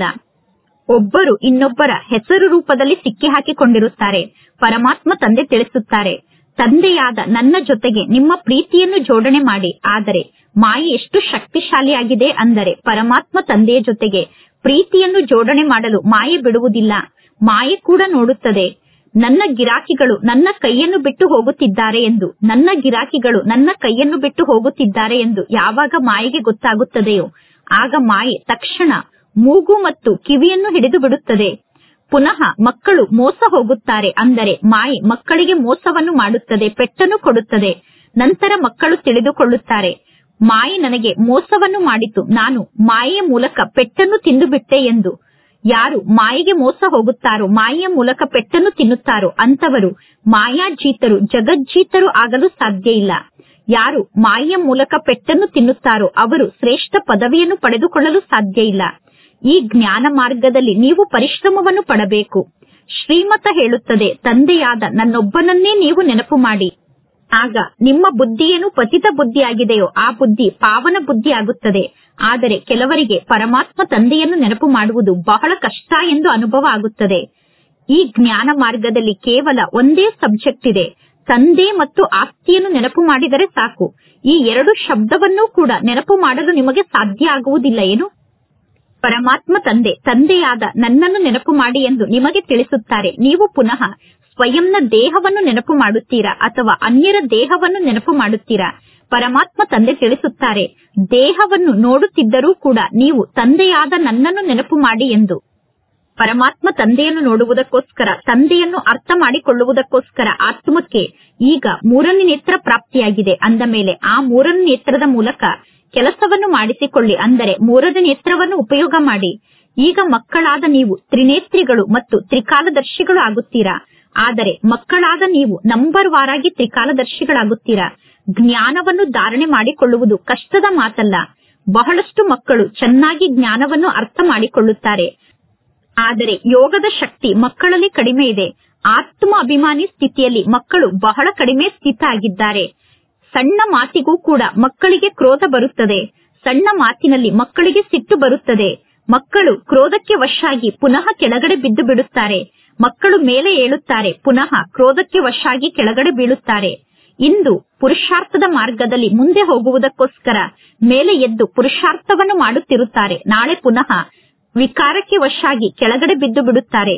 ಒಬ್ಬರು ಇನ್ನೊಬ್ಬರ ಹೆಸರು ರೂಪದಲ್ಲಿ ಸಿಕ್ಕಿ ಹಾಕಿಕೊಂಡಿರುತ್ತಾರೆ ಪರಮಾತ್ಮ ತಂದೆ ತಿಳಿಸುತ್ತಾರೆ ತಂದೆಯಾದ ನನ್ನ ಜೊತೆಗೆ ನಿಮ್ಮ ಪ್ರೀತಿಯನ್ನು ಜೋಡಣೆ ಮಾಡಿ ಆದರೆ ಮಾಯೆ ಎಷ್ಟು ಶಕ್ತಿಶಾಲಿಯಾಗಿದೆ ಅಂದರೆ ಪರಮಾತ್ಮ ತಂದೆಯ ಜೊತೆಗೆ ಪ್ರೀತಿಯನ್ನು ಜೋಡಣೆ ಮಾಡಲು ಮಾಯೆ ಬಿಡುವುದಿಲ್ಲ ಮಾಯೆ ಕೂಡ ನೋಡುತ್ತದೆ ನನ್ನ ಗಿರಾಕಿಗಳು ನನ್ನ ಕೈಯನ್ನು ಬಿಟ್ಟು ಹೋಗುತ್ತಿದ್ದಾರೆ ಎಂದು ನನ್ನ ಗಿರಾಕಿಗಳು ನನ್ನ ಕೈಯನ್ನು ಬಿಟ್ಟು ಹೋಗುತ್ತಿದ್ದಾರೆ ಎಂದು ಯಾವಾಗ ಮಾಯೆಗೆ ಗೊತ್ತಾಗುತ್ತದೆಯೋ ಆಗ ಮಾಯೆ ತಕ್ಷಣ ಮೂಗು ಮತ್ತು ಕಿವಿಯನ್ನು ಹಿಡಿದು ಬಿಡುತ್ತದೆ ಪುನಃ ಮಕ್ಕಳು ಮೋಸ ಹೋಗುತ್ತಾರೆ ಅಂದರೆ ಮಾಯೆ ಮಕ್ಕಳಿಗೆ ಮೋಸವನ್ನು ಮಾಡುತ್ತದೆ ಪೆಟ್ಟನ್ನು ಕೊಡುತ್ತದೆ ನಂತರ ಮಕ್ಕಳು ತಿಳಿದುಕೊಳ್ಳುತ್ತಾರೆ ಮಾಯೆ ನನಗೆ ಮೋಸವನ್ನು ಮಾಡಿತು ನಾನು ಮಾಯೆಯ ಮೂಲಕ ಪೆಟ್ಟನ್ನು ತಿಂದು ಬಿಟ್ಟೆ ಎಂದು ಯಾರು ಮಾಯೆಗೆ ಮೋಸ ಹೋಗುತ್ತಾರೋ ಮಾಯೆಯ ಮೂಲಕ ಪೆಟ್ಟನ್ನು ತಿನ್ನುತ್ತಾರೋ ಅಂತವರು ಮಾಯಾಜೀತರು ಜಗಜ್ಜೀತರು ಆಗಲು ಸಾಧ್ಯ ಇಲ್ಲ ಯಾರು ಮಾಯೆಯ ಮೂಲಕ ಪೆಟ್ಟನ್ನು ತಿನ್ನುತ್ತಾರೋ ಅವರು ಶ್ರೇಷ್ಠ ಪದವಿಯನ್ನು ಪಡೆದುಕೊಳ್ಳಲು ಸಾಧ್ಯ ಇಲ್ಲ ಈ ಜ್ಞಾನ ಮಾರ್ಗದಲ್ಲಿ ನೀವು ಪರಿಶ್ರಮವನ್ನು ಪಡಬೇಕು ಶ್ರೀಮತ ಹೇಳುತ್ತದೆ ತಂದೆಯಾದ ನನ್ನೊಬ್ಬನನ್ನೇ ನೀವು ನೆನಪು ಮಾಡಿ ಆಗ ನಿಮ್ಮ ಬುದ್ಧಿ ಏನು ಪತಿತ ಬುದ್ಧಿಯಾಗಿದೆಯೋ ಆ ಬುದ್ಧಿ ಪಾವನ ಬುದ್ಧಿ ಆಗುತ್ತದೆ ಆದರೆ ಕೆಲವರಿಗೆ ಪರಮಾತ್ಮ ತಂದೆಯನ್ನು ನೆನಪು ಮಾಡುವುದು ಬಹಳ ಕಷ್ಟ ಎಂದು ಅನುಭವ ಆಗುತ್ತದೆ ಈ ಜ್ಞಾನ ಮಾರ್ಗದಲ್ಲಿ ಕೇವಲ ಒಂದೇ ಸಬ್ಜೆಕ್ಟ್ ಇದೆ ತಂದೆ ಮತ್ತು ಆಸ್ತಿಯನ್ನು ನೆನಪು ಮಾಡಿದರೆ ಸಾಕು ಈ ಎರಡು ಶಬ್ದವನ್ನೂ ಕೂಡ ನೆನಪು ಮಾಡಲು ನಿಮಗೆ ಸಾಧ್ಯ ಆಗುವುದಿಲ್ಲ ಏನು ಪರಮಾತ್ಮ ತಂದೆ ತಂದೆಯಾದ ನನ್ನನ್ನು ನೆನಪು ಮಾಡಿ ಎಂದು ನಿಮಗೆ ತಿಳಿಸುತ್ತಾರೆ ನೀವು ಪುನಃ ಸ್ವಯಂನ ದೇಹವನ್ನು ನೆನಪು ಮಾಡುತ್ತೀರಾ ಅಥವಾ ಅನ್ಯರ ದೇಹವನ್ನು ನೆನಪು ಮಾಡುತ್ತೀರಾ ಪರಮಾತ್ಮ ತಂದೆ ತಿಳಿಸುತ್ತಾರೆ ದೇಹವನ್ನು ನೋಡುತ್ತಿದ್ದರೂ ಕೂಡ ನೀವು ತಂದೆಯಾದ ನನ್ನನ್ನು ನೆನಪು ಮಾಡಿ ಎಂದು ಪರಮಾತ್ಮ ತಂದೆಯನ್ನು ನೋಡುವುದಕ್ಕೋಸ್ಕರ ತಂದೆಯನ್ನು ಅರ್ಥ ಮಾಡಿಕೊಳ್ಳುವುದಕ್ಕೋಸ್ಕರ ಆತ್ಮಕ್ಕೆ ಈಗ ಮೂರನೇ ನೇತ್ರ ಪ್ರಾಪ್ತಿಯಾಗಿದೆ ಅಂದ ಮೇಲೆ ಆ ಮೂರನೇ ನೇತ್ರದ ಮೂಲಕ ಕೆಲಸವನ್ನು ಮಾಡಿಸಿಕೊಳ್ಳಿ ಅಂದರೆ ಮೂರನೇ ನೇತ್ರವನ್ನು ಉಪಯೋಗ ಮಾಡಿ ಈಗ ಮಕ್ಕಳಾದ ನೀವು ತ್ರಿನೇತ್ರಿಗಳು ಮತ್ತು ತ್ರಿಕಾಲದರ್ಶಿಗಳು ಆಗುತ್ತೀರಾ ಆದರೆ ಮಕ್ಕಳಾದ ನೀವು ನಂಬರ್ ವಾರಾಗಿ ತ್ರಿಕಾಲದರ್ಶಿಗಳಾಗುತ್ತೀರಾ ಜ್ಞಾನವನ್ನು ಧಾರಣೆ ಮಾಡಿಕೊಳ್ಳುವುದು ಕಷ್ಟದ ಮಾತಲ್ಲ ಬಹಳಷ್ಟು ಮಕ್ಕಳು ಚೆನ್ನಾಗಿ ಜ್ಞಾನವನ್ನು ಅರ್ಥ ಮಾಡಿಕೊಳ್ಳುತ್ತಾರೆ ಆದರೆ ಯೋಗದ ಶಕ್ತಿ ಮಕ್ಕಳಲ್ಲಿ ಕಡಿಮೆ ಇದೆ ಆತ್ಮ ಅಭಿಮಾನಿ ಸ್ಥಿತಿಯಲ್ಲಿ ಮಕ್ಕಳು ಬಹಳ ಕಡಿಮೆ ಸ್ಥಿತ ಆಗಿದ್ದಾರೆ ಸಣ್ಣ ಮಾತಿಗೂ ಕೂಡ ಮಕ್ಕಳಿಗೆ ಕ್ರೋಧ ಬರುತ್ತದೆ ಸಣ್ಣ ಮಾತಿನಲ್ಲಿ ಮಕ್ಕಳಿಗೆ ಸಿಟ್ಟು ಬರುತ್ತದೆ ಮಕ್ಕಳು ಕ್ರೋಧಕ್ಕೆ ವಶಾಗಿ ಪುನಃ ಕೆಳಗಡೆ ಬಿದ್ದು ಬಿಡುತ್ತಾರೆ ಮಕ್ಕಳು ಮೇಲೆ ಏಳುತ್ತಾರೆ ಪುನಃ ಕ್ರೋಧಕ್ಕೆ ವಶಾಗಿ ಕೆಳಗಡೆ ಬೀಳುತ್ತಾರೆ ಇಂದು ಪುರುಷಾರ್ಥದ ಮಾರ್ಗದಲ್ಲಿ ಮುಂದೆ ಹೋಗುವುದಕ್ಕೋಸ್ಕರ ಮೇಲೆ ಎದ್ದು ಪುರುಷಾರ್ಥವನ್ನು ಮಾಡುತ್ತಿರುತ್ತಾರೆ ನಾಳೆ ಪುನಃ ವಿಕಾರಕ್ಕೆ ವಶಾಗಿ ಕೆಳಗಡೆ ಬಿದ್ದು ಬಿಡುತ್ತಾರೆ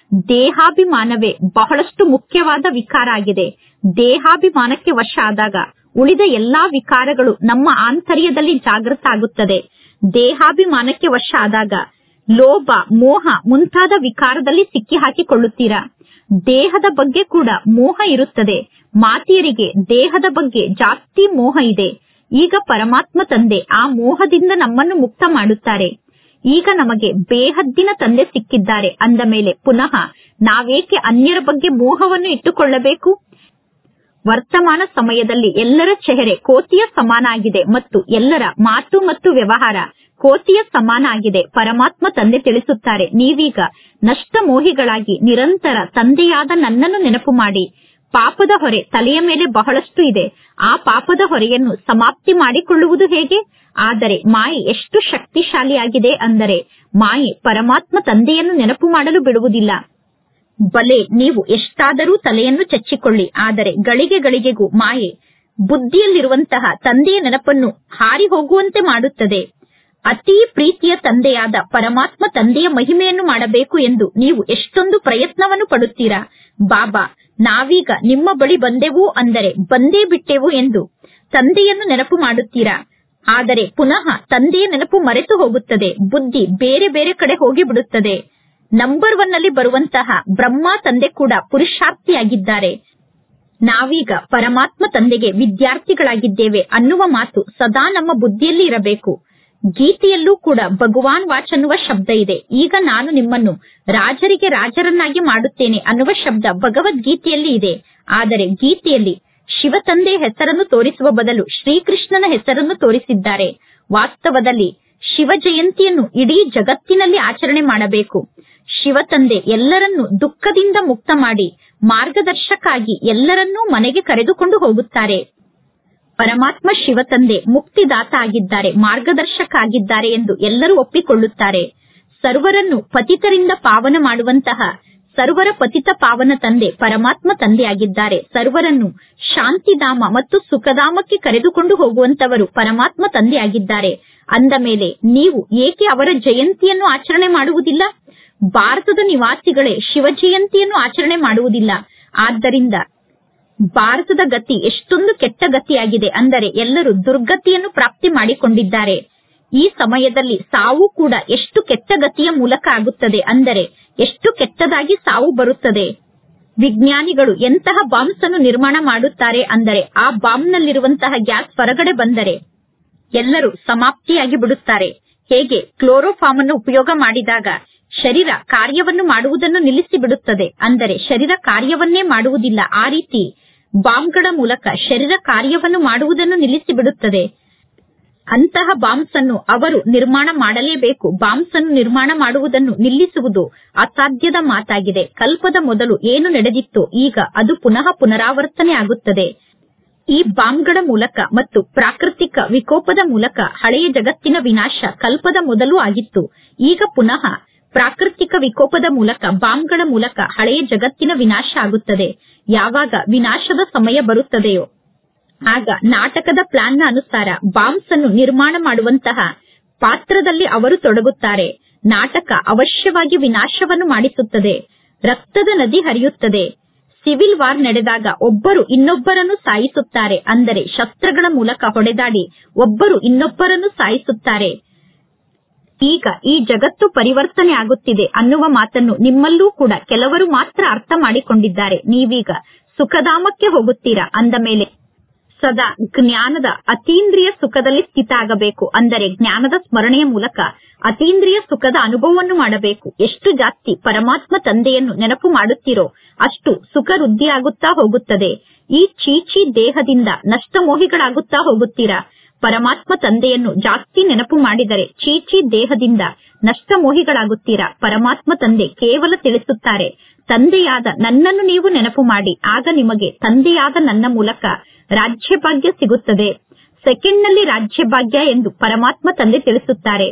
ದೇಹಾಭಿಮಾನವೇ ಬಹಳಷ್ಟು ಮುಖ್ಯವಾದ ವಿಕಾರ ಆಗಿದೆ ದೇಹಾಭಿಮಾನಕ್ಕೆ ವಶ ಆದಾಗ ಉಳಿದ ಎಲ್ಲಾ ವಿಕಾರಗಳು ನಮ್ಮ ಆಂತರ್ಯದಲ್ಲಿ ಜಾಗೃತ ಆಗುತ್ತದೆ ದೇಹಾಭಿಮಾನಕ್ಕೆ ವಶ ಆದಾಗ ಲೋಭ ಮೋಹ ಮುಂತಾದ ವಿಕಾರದಲ್ಲಿ ಸಿಕ್ಕಿ ಹಾಕಿಕೊಳ್ಳುತ್ತೀರಾ ದೇಹದ ಬಗ್ಗೆ ಕೂಡ ಮೋಹ ಇರುತ್ತದೆ ಮಾತಿಯರಿಗೆ ದೇಹದ ಬಗ್ಗೆ ಜಾಸ್ತಿ ಮೋಹ ಇದೆ ಈಗ ಪರಮಾತ್ಮ ತಂದೆ ಆ ಮೋಹದಿಂದ ನಮ್ಮನ್ನು ಮುಕ್ತ ಮಾಡುತ್ತಾರೆ ಈಗ ನಮಗೆ ಬೇಹದ್ದಿನ ತಂದೆ ಸಿಕ್ಕಿದ್ದಾರೆ ಅಂದ ಮೇಲೆ ಪುನಃ ನಾವೇಕೆ ಅನ್ಯರ ಬಗ್ಗೆ ಮೋಹವನ್ನು ಇಟ್ಟುಕೊಳ್ಳಬೇಕು ವರ್ತಮಾನ ಸಮಯದಲ್ಲಿ ಎಲ್ಲರ ಚೆಹರೆ ಕೋತಿಯ ಸಮಾನ ಆಗಿದೆ ಮತ್ತು ಎಲ್ಲರ ಮಾತು ಮತ್ತು ವ್ಯವಹಾರ ಕೋತಿಯ ಸಮಾನ ಆಗಿದೆ ಪರಮಾತ್ಮ ತಂದೆ ತಿಳಿಸುತ್ತಾರೆ ನೀವೀಗ ನಷ್ಟ ಮೋಹಿಗಳಾಗಿ ನಿರಂತರ ತಂದೆಯಾದ ನನ್ನನ್ನು ನೆನಪು ಮಾಡಿ ಪಾಪದ ಹೊರೆ ತಲೆಯ ಮೇಲೆ ಬಹಳಷ್ಟು ಇದೆ ಆ ಪಾಪದ ಹೊರೆಯನ್ನು ಸಮಾಪ್ತಿ ಮಾಡಿಕೊಳ್ಳುವುದು ಹೇಗೆ ಆದರೆ ಮಾಯೆ ಎಷ್ಟು ಶಕ್ತಿಶಾಲಿಯಾಗಿದೆ ಅಂದರೆ ಮಾಯೆ ಪರಮಾತ್ಮ ತಂದೆಯನ್ನು ನೆನಪು ಮಾಡಲು ಬಿಡುವುದಿಲ್ಲ ಬಲೆ ನೀವು ಎಷ್ಟಾದರೂ ತಲೆಯನ್ನು ಚಚ್ಚಿಕೊಳ್ಳಿ ಆದರೆ ಗಳಿಗೆ ಗಳಿಗೆಗೂ ಮಾಯೆ ಬುದ್ಧಿಯಲ್ಲಿರುವಂತಹ ತಂದೆಯ ನೆನಪನ್ನು ಹಾರಿ ಹೋಗುವಂತೆ ಮಾಡುತ್ತದೆ ಅತಿ ಪ್ರೀತಿಯ ತಂದೆಯಾದ ಪರಮಾತ್ಮ ತಂದೆಯ ಮಹಿಮೆಯನ್ನು ಮಾಡಬೇಕು ಎಂದು ನೀವು ಎಷ್ಟೊಂದು ಪ್ರಯತ್ನವನ್ನು ಪಡುತ್ತೀರಾ ಬಾಬಾ ನಾವೀಗ ನಿಮ್ಮ ಬಳಿ ಬಂದೆವು ಅಂದರೆ ಬಂದೇ ಬಿಟ್ಟೆವು ಎಂದು ತಂದೆಯನ್ನು ನೆನಪು ಮಾಡುತ್ತೀರಾ ಆದರೆ ಪುನಃ ತಂದೆಯ ನೆನಪು ಮರೆತು ಹೋಗುತ್ತದೆ ಬುದ್ಧಿ ಬೇರೆ ಬೇರೆ ಕಡೆ ಹೋಗಿ ಬಿಡುತ್ತದೆ ನಂಬರ್ ಒನ್ ಅಲ್ಲಿ ಬರುವಂತಹ ಬ್ರಹ್ಮ ತಂದೆ ಕೂಡ ಪುರುಷಾರ್ಥಿಯಾಗಿದ್ದಾರೆ ನಾವೀಗ ಪರಮಾತ್ಮ ತಂದೆಗೆ ವಿದ್ಯಾರ್ಥಿಗಳಾಗಿದ್ದೇವೆ ಅನ್ನುವ ಮಾತು ಸದಾ ನಮ್ಮ ಬುದ್ಧಿಯಲ್ಲಿ ಇರಬೇಕು ಗೀತೆಯಲ್ಲೂ ಕೂಡ ಭಗವಾನ್ ವಾಚ್ ಅನ್ನುವ ಶಬ್ದ ಇದೆ ಈಗ ನಾನು ನಿಮ್ಮನ್ನು ರಾಜರಿಗೆ ರಾಜರನ್ನಾಗಿ ಮಾಡುತ್ತೇನೆ ಅನ್ನುವ ಶಬ್ದ ಭಗವದ್ಗೀತೆಯಲ್ಲಿ ಇದೆ ಆದರೆ ಗೀತೆಯಲ್ಲಿ ಶಿವ ತಂದೆಯ ಹೆಸರನ್ನು ತೋರಿಸುವ ಬದಲು ಶ್ರೀಕೃಷ್ಣನ ಹೆಸರನ್ನು ತೋರಿಸಿದ್ದಾರೆ ವಾಸ್ತವದಲ್ಲಿ ಶಿವ ಜಯಂತಿಯನ್ನು ಇಡೀ ಜಗತ್ತಿನಲ್ಲಿ ಆಚರಣೆ ಮಾಡಬೇಕು ಶಿವ ತಂದೆ ಎಲ್ಲರನ್ನೂ ದುಃಖದಿಂದ ಮುಕ್ತ ಮಾಡಿ ಮಾರ್ಗದರ್ಶಕಾಗಿ ಎಲ್ಲರನ್ನೂ ಮನೆಗೆ ಕರೆದುಕೊಂಡು ಹೋಗುತ್ತಾರೆ ಪರಮಾತ್ಮ ಶಿವ ತಂದೆ ಮುಕ್ತಿದಾತ ಆಗಿದ್ದಾರೆ ಮಾರ್ಗದರ್ಶಕ ಆಗಿದ್ದಾರೆ ಎಂದು ಎಲ್ಲರೂ ಒಪ್ಪಿಕೊಳ್ಳುತ್ತಾರೆ ಸರ್ವರನ್ನು ಪತಿತರಿಂದ ಪಾವನ ಮಾಡುವಂತಹ ಸರ್ವರ ಪತಿತ ಪಾವನ ತಂದೆ ಪರಮಾತ್ಮ ತಂದೆಯಾಗಿದ್ದಾರೆ ಸರ್ವರನ್ನು ಶಾಂತಿಧಾಮ ಮತ್ತು ಸುಖಧಾಮಕ್ಕೆ ಕರೆದುಕೊಂಡು ಹೋಗುವಂತವರು ಪರಮಾತ್ಮ ತಂದೆಯಾಗಿದ್ದಾರೆ ಅಂದ ಮೇಲೆ ನೀವು ಏಕೆ ಅವರ ಜಯಂತಿಯನ್ನು ಆಚರಣೆ ಮಾಡುವುದಿಲ್ಲ ಭಾರತದ ನಿವಾಸಿಗಳೇ ಶಿವ ಜಯಂತಿಯನ್ನು ಆಚರಣೆ ಮಾಡುವುದಿಲ್ಲ ಆದ್ದರಿಂದ ಭಾರತದ ಗತಿ ಎಷ್ಟೊಂದು ಕೆಟ್ಟ ಗತಿಯಾಗಿದೆ ಅಂದರೆ ಎಲ್ಲರೂ ದುರ್ಗತಿಯನ್ನು ಪ್ರಾಪ್ತಿ ಮಾಡಿಕೊಂಡಿದ್ದಾರೆ ಈ ಸಮಯದಲ್ಲಿ ಸಾವು ಕೂಡ ಎಷ್ಟು ಕೆಟ್ಟ ಗತಿಯ ಮೂಲಕ ಆಗುತ್ತದೆ ಅಂದರೆ ಎಷ್ಟು ಕೆಟ್ಟದಾಗಿ ಸಾವು ಬರುತ್ತದೆ ವಿಜ್ಞಾನಿಗಳು ಎಂತಹ ಬಾಂಬ್ಸ್ ಅನ್ನು ನಿರ್ಮಾಣ ಮಾಡುತ್ತಾರೆ ಅಂದರೆ ಆ ಬಾಂಬ್ನಲ್ಲಿರುವಂತಹ ಗ್ಯಾಸ್ ಹೊರಗಡೆ ಬಂದರೆ ಎಲ್ಲರೂ ಸಮಾಪ್ತಿಯಾಗಿ ಬಿಡುತ್ತಾರೆ ಹೇಗೆ ಕ್ಲೋರೋಫಾರ್ಮ್ ಅನ್ನು ಉಪಯೋಗ ಮಾಡಿದಾಗ ಶರೀರ ಕಾರ್ಯವನ್ನು ಮಾಡುವುದನ್ನು ನಿಲ್ಲಿಸಿ ಬಿಡುತ್ತದೆ ಅಂದರೆ ಶರೀರ ಕಾರ್ಯವನ್ನೇ ಮಾಡುವುದಿಲ್ಲ ಆ ರೀತಿ ಬಾಂಬ್ಗಳ ಮೂಲಕ ಶರೀರ ಕಾರ್ಯವನ್ನು ಮಾಡುವುದನ್ನು ನಿಲ್ಲಿಸಿ ಬಿಡುತ್ತದೆ ಅಂತಹ ಬಾಂಬ್ಸ್ ಅನ್ನು ಅವರು ನಿರ್ಮಾಣ ಮಾಡಲೇಬೇಕು ಬಾಂಬ್ಸ್ ಅನ್ನು ನಿರ್ಮಾಣ ಮಾಡುವುದನ್ನು ನಿಲ್ಲಿಸುವುದು ಅಸಾಧ್ಯದ ಮಾತಾಗಿದೆ ಕಲ್ಪದ ಮೊದಲು ಏನು ನಡೆದಿತ್ತೋ ಈಗ ಅದು ಪುನಃ ಪುನರಾವರ್ತನೆ ಆಗುತ್ತದೆ ಈ ಬಾಂಬ್ಗಳ ಮೂಲಕ ಮತ್ತು ಪ್ರಾಕೃತಿಕ ವಿಕೋಪದ ಮೂಲಕ ಹಳೆಯ ಜಗತ್ತಿನ ವಿನಾಶ ಕಲ್ಪದ ಮೊದಲು ಆಗಿತ್ತು ಈಗ ಪುನಃ ಪ್ರಾಕೃತಿಕ ವಿಕೋಪದ ಮೂಲಕ ಬಾಂಬ್ಗಳ ಮೂಲಕ ಹಳೆಯ ಜಗತ್ತಿನ ವಿನಾಶ ಆಗುತ್ತದೆ ಯಾವಾಗ ವಿನಾಶದ ಸಮಯ ಬರುತ್ತದೆಯೋ ಆಗ ನಾಟಕದ ಪ್ಲಾನ್ನ ಅನುಸಾರ ಬಾಂಬ್ಸ್ ಅನ್ನು ನಿರ್ಮಾಣ ಮಾಡುವಂತಹ ಪಾತ್ರದಲ್ಲಿ ಅವರು ತೊಡಗುತ್ತಾರೆ ನಾಟಕ ಅವಶ್ಯವಾಗಿ ವಿನಾಶವನ್ನು ಮಾಡಿಸುತ್ತದೆ ರಕ್ತದ ನದಿ ಹರಿಯುತ್ತದೆ ಸಿವಿಲ್ ವಾರ್ ನಡೆದಾಗ ಒಬ್ಬರು ಇನ್ನೊಬ್ಬರನ್ನು ಸಾಯಿಸುತ್ತಾರೆ ಅಂದರೆ ಶಸ್ತ್ರಗಳ ಮೂಲಕ ಹೊಡೆದಾಡಿ ಒಬ್ಬರು ಇನ್ನೊಬ್ಬರನ್ನು ಸಾಯಿಸುತ್ತಾರೆ ಈಗ ಈ ಜಗತ್ತು ಪರಿವರ್ತನೆ ಆಗುತ್ತಿದೆ ಅನ್ನುವ ಮಾತನ್ನು ನಿಮ್ಮಲ್ಲೂ ಕೂಡ ಕೆಲವರು ಮಾತ್ರ ಅರ್ಥ ಮಾಡಿಕೊಂಡಿದ್ದಾರೆ ನೀವೀಗ ಸುಖಧಾಮಕ್ಕೆ ಹೋಗುತ್ತೀರಾ ಅಂದ ಮೇಲೆ ಸದಾ ಜ್ಞಾನದ ಅತೀಂದ್ರಿಯ ಸುಖದಲ್ಲಿ ಸ್ಥಿತ ಆಗಬೇಕು ಅಂದರೆ ಜ್ಞಾನದ ಸ್ಮರಣೆಯ ಮೂಲಕ ಅತೀಂದ್ರಿಯ ಸುಖದ ಅನುಭವವನ್ನು ಮಾಡಬೇಕು ಎಷ್ಟು ಜಾಸ್ತಿ ಪರಮಾತ್ಮ ತಂದೆಯನ್ನು ನೆನಪು ಮಾಡುತ್ತೀರೋ ಅಷ್ಟು ಸುಖ ವೃದ್ಧಿಯಾಗುತ್ತಾ ಹೋಗುತ್ತದೆ ಈ ಚೀಚಿ ದೇಹದಿಂದ ನಷ್ಟಮೋಹಿಗಳಾಗುತ್ತಾ ಹೋಗುತ್ತೀರಾ ಪರಮಾತ್ಮ ತಂದೆಯನ್ನು ಜಾಸ್ತಿ ನೆನಪು ಮಾಡಿದರೆ ಚೀಚಿ ದೇಹದಿಂದ ನಷ್ಟಮೋಹಿಗಳಾಗುತ್ತೀರಾ ಪರಮಾತ್ಮ ತಂದೆ ಕೇವಲ ತಿಳಿಸುತ್ತಾರೆ ತಂದೆಯಾದ ನನ್ನನ್ನು ನೀವು ನೆನಪು ಮಾಡಿ ಆಗ ನಿಮಗೆ ತಂದೆಯಾದ ನನ್ನ ಮೂಲಕ ರಾಜ್ಯಭಾಗ್ಯ ಸಿಗುತ್ತದೆ ಸೆಕೆಂಡ್ನಲ್ಲಿ ರಾಜ್ಯಭಾಗ್ಯ ಎಂದು ಪರಮಾತ್ಮ ತಂದೆ ತಿಳಿಸುತ್ತಾರೆ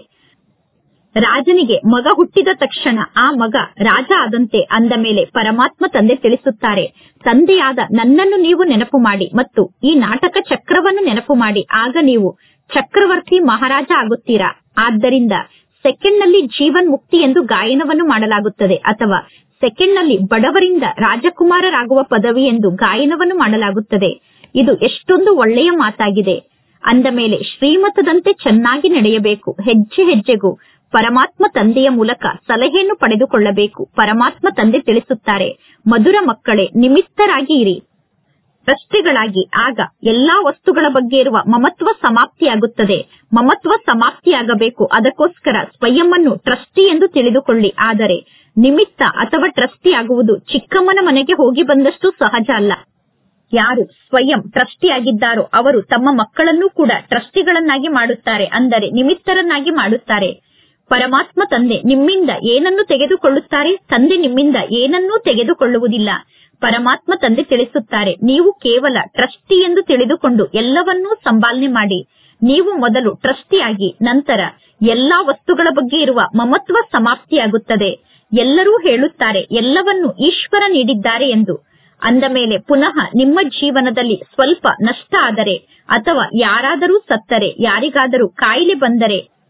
ರಾಜನಿಗೆ ಮಗ ಹುಟ್ಟಿದ ತಕ್ಷಣ ಆ ಮಗ ರಾಜ ಆದಂತೆ ಅಂದ ಮೇಲೆ ಪರಮಾತ್ಮ ತಂದೆ ತಿಳಿಸುತ್ತಾರೆ ತಂದೆಯಾದ ನನ್ನನ್ನು ನೀವು ನೆನಪು ಮಾಡಿ ಮತ್ತು ಈ ನಾಟಕ ಚಕ್ರವನ್ನು ನೆನಪು ಮಾಡಿ ಆಗ ನೀವು ಚಕ್ರವರ್ತಿ ಮಹಾರಾಜ ಆಗುತ್ತೀರಾ ಆದ್ದರಿಂದ ಸೆಕೆಂಡ್ನಲ್ಲಿ ಜೀವನ್ ಮುಕ್ತಿ ಎಂದು ಗಾಯನವನ್ನು ಮಾಡಲಾಗುತ್ತದೆ ಅಥವಾ ಸೆಕೆಂಡ್ನಲ್ಲಿ ಬಡವರಿಂದ ರಾಜಕುಮಾರರಾಗುವ ಪದವಿ ಎಂದು ಗಾಯನವನ್ನು ಮಾಡಲಾಗುತ್ತದೆ ಇದು ಎಷ್ಟೊಂದು ಒಳ್ಳೆಯ ಮಾತಾಗಿದೆ ಅಂದ ಮೇಲೆ ಶ್ರೀಮತದಂತೆ ಚೆನ್ನಾಗಿ ನಡೆಯಬೇಕು ಹೆಜ್ಜೆ ಹೆಜ್ಜೆಗೂ ಪರಮಾತ್ಮ ತಂದೆಯ ಮೂಲಕ ಸಲಹೆಯನ್ನು ಪಡೆದುಕೊಳ್ಳಬೇಕು ಪರಮಾತ್ಮ ತಂದೆ ತಿಳಿಸುತ್ತಾರೆ ಮಧುರ ಮಕ್ಕಳೇ ನಿಮಿತ್ತರಾಗಿ ಇರಿ ಪ್ರಶ್ನೆಗಳಾಗಿ ಆಗ ಎಲ್ಲಾ ವಸ್ತುಗಳ ಬಗ್ಗೆ ಇರುವ ಮಮತ್ವ ಸಮಾಪ್ತಿಯಾಗುತ್ತದೆ ಮಮತ್ವ ಸಮಾಪ್ತಿಯಾಗಬೇಕು ಅದಕ್ಕೋಸ್ಕರ ಸ್ವಯಂವನ್ನು ಟ್ರಸ್ಟಿ ಎಂದು ತಿಳಿದುಕೊಳ್ಳಿ ಆದರೆ ನಿಮಿತ್ತ ಅಥವಾ ಟ್ರಸ್ಟಿ ಆಗುವುದು ಚಿಕ್ಕಮ್ಮನ ಮನೆಗೆ ಹೋಗಿ ಬಂದಷ್ಟು ಸಹಜ ಅಲ್ಲ ಯಾರು ಸ್ವಯಂ ಟ್ರಸ್ಟಿ ಆಗಿದ್ದಾರೋ ಅವರು ತಮ್ಮ ಮಕ್ಕಳನ್ನೂ ಕೂಡ ಟ್ರಸ್ಟಿಗಳನ್ನಾಗಿ ಮಾಡುತ್ತಾರೆ ಅಂದರೆ ನಿಮಿತ್ತರನ್ನಾಗಿ ಮಾಡುತ್ತಾರೆ ಪರಮಾತ್ಮ ತಂದೆ ನಿಮ್ಮಿಂದ ಏನನ್ನು ತೆಗೆದುಕೊಳ್ಳುತ್ತಾರೆ ತಂದೆ ನಿಮ್ಮಿಂದ ಏನನ್ನೂ ತೆಗೆದುಕೊಳ್ಳುವುದಿಲ್ಲ ಪರಮಾತ್ಮ ತಂದೆ ತಿಳಿಸುತ್ತಾರೆ ನೀವು ಕೇವಲ ಟ್ರಸ್ಟಿ ಎಂದು ತಿಳಿದುಕೊಂಡು ಎಲ್ಲವನ್ನೂ ಸಂಪಾಲನೆ ಮಾಡಿ ನೀವು ಮೊದಲು ಟ್ರಸ್ಟಿಯಾಗಿ ನಂತರ ಎಲ್ಲಾ ವಸ್ತುಗಳ ಬಗ್ಗೆ ಇರುವ ಮಮತ್ವ ಸಮಾಪ್ತಿಯಾಗುತ್ತದೆ ಎಲ್ಲರೂ ಹೇಳುತ್ತಾರೆ ಎಲ್ಲವನ್ನು ಈಶ್ವರ ನೀಡಿದ್ದಾರೆ ಎಂದು ಅಂದ ಮೇಲೆ ಪುನಃ ನಿಮ್ಮ ಜೀವನದಲ್ಲಿ ಸ್ವಲ್ಪ ನಷ್ಟ ಆದರೆ ಅಥವಾ ಯಾರಾದರೂ ಸತ್ತರೆ ಯಾರಿಗಾದರೂ ಕಾಯಿಲೆ ಬಂದರೆ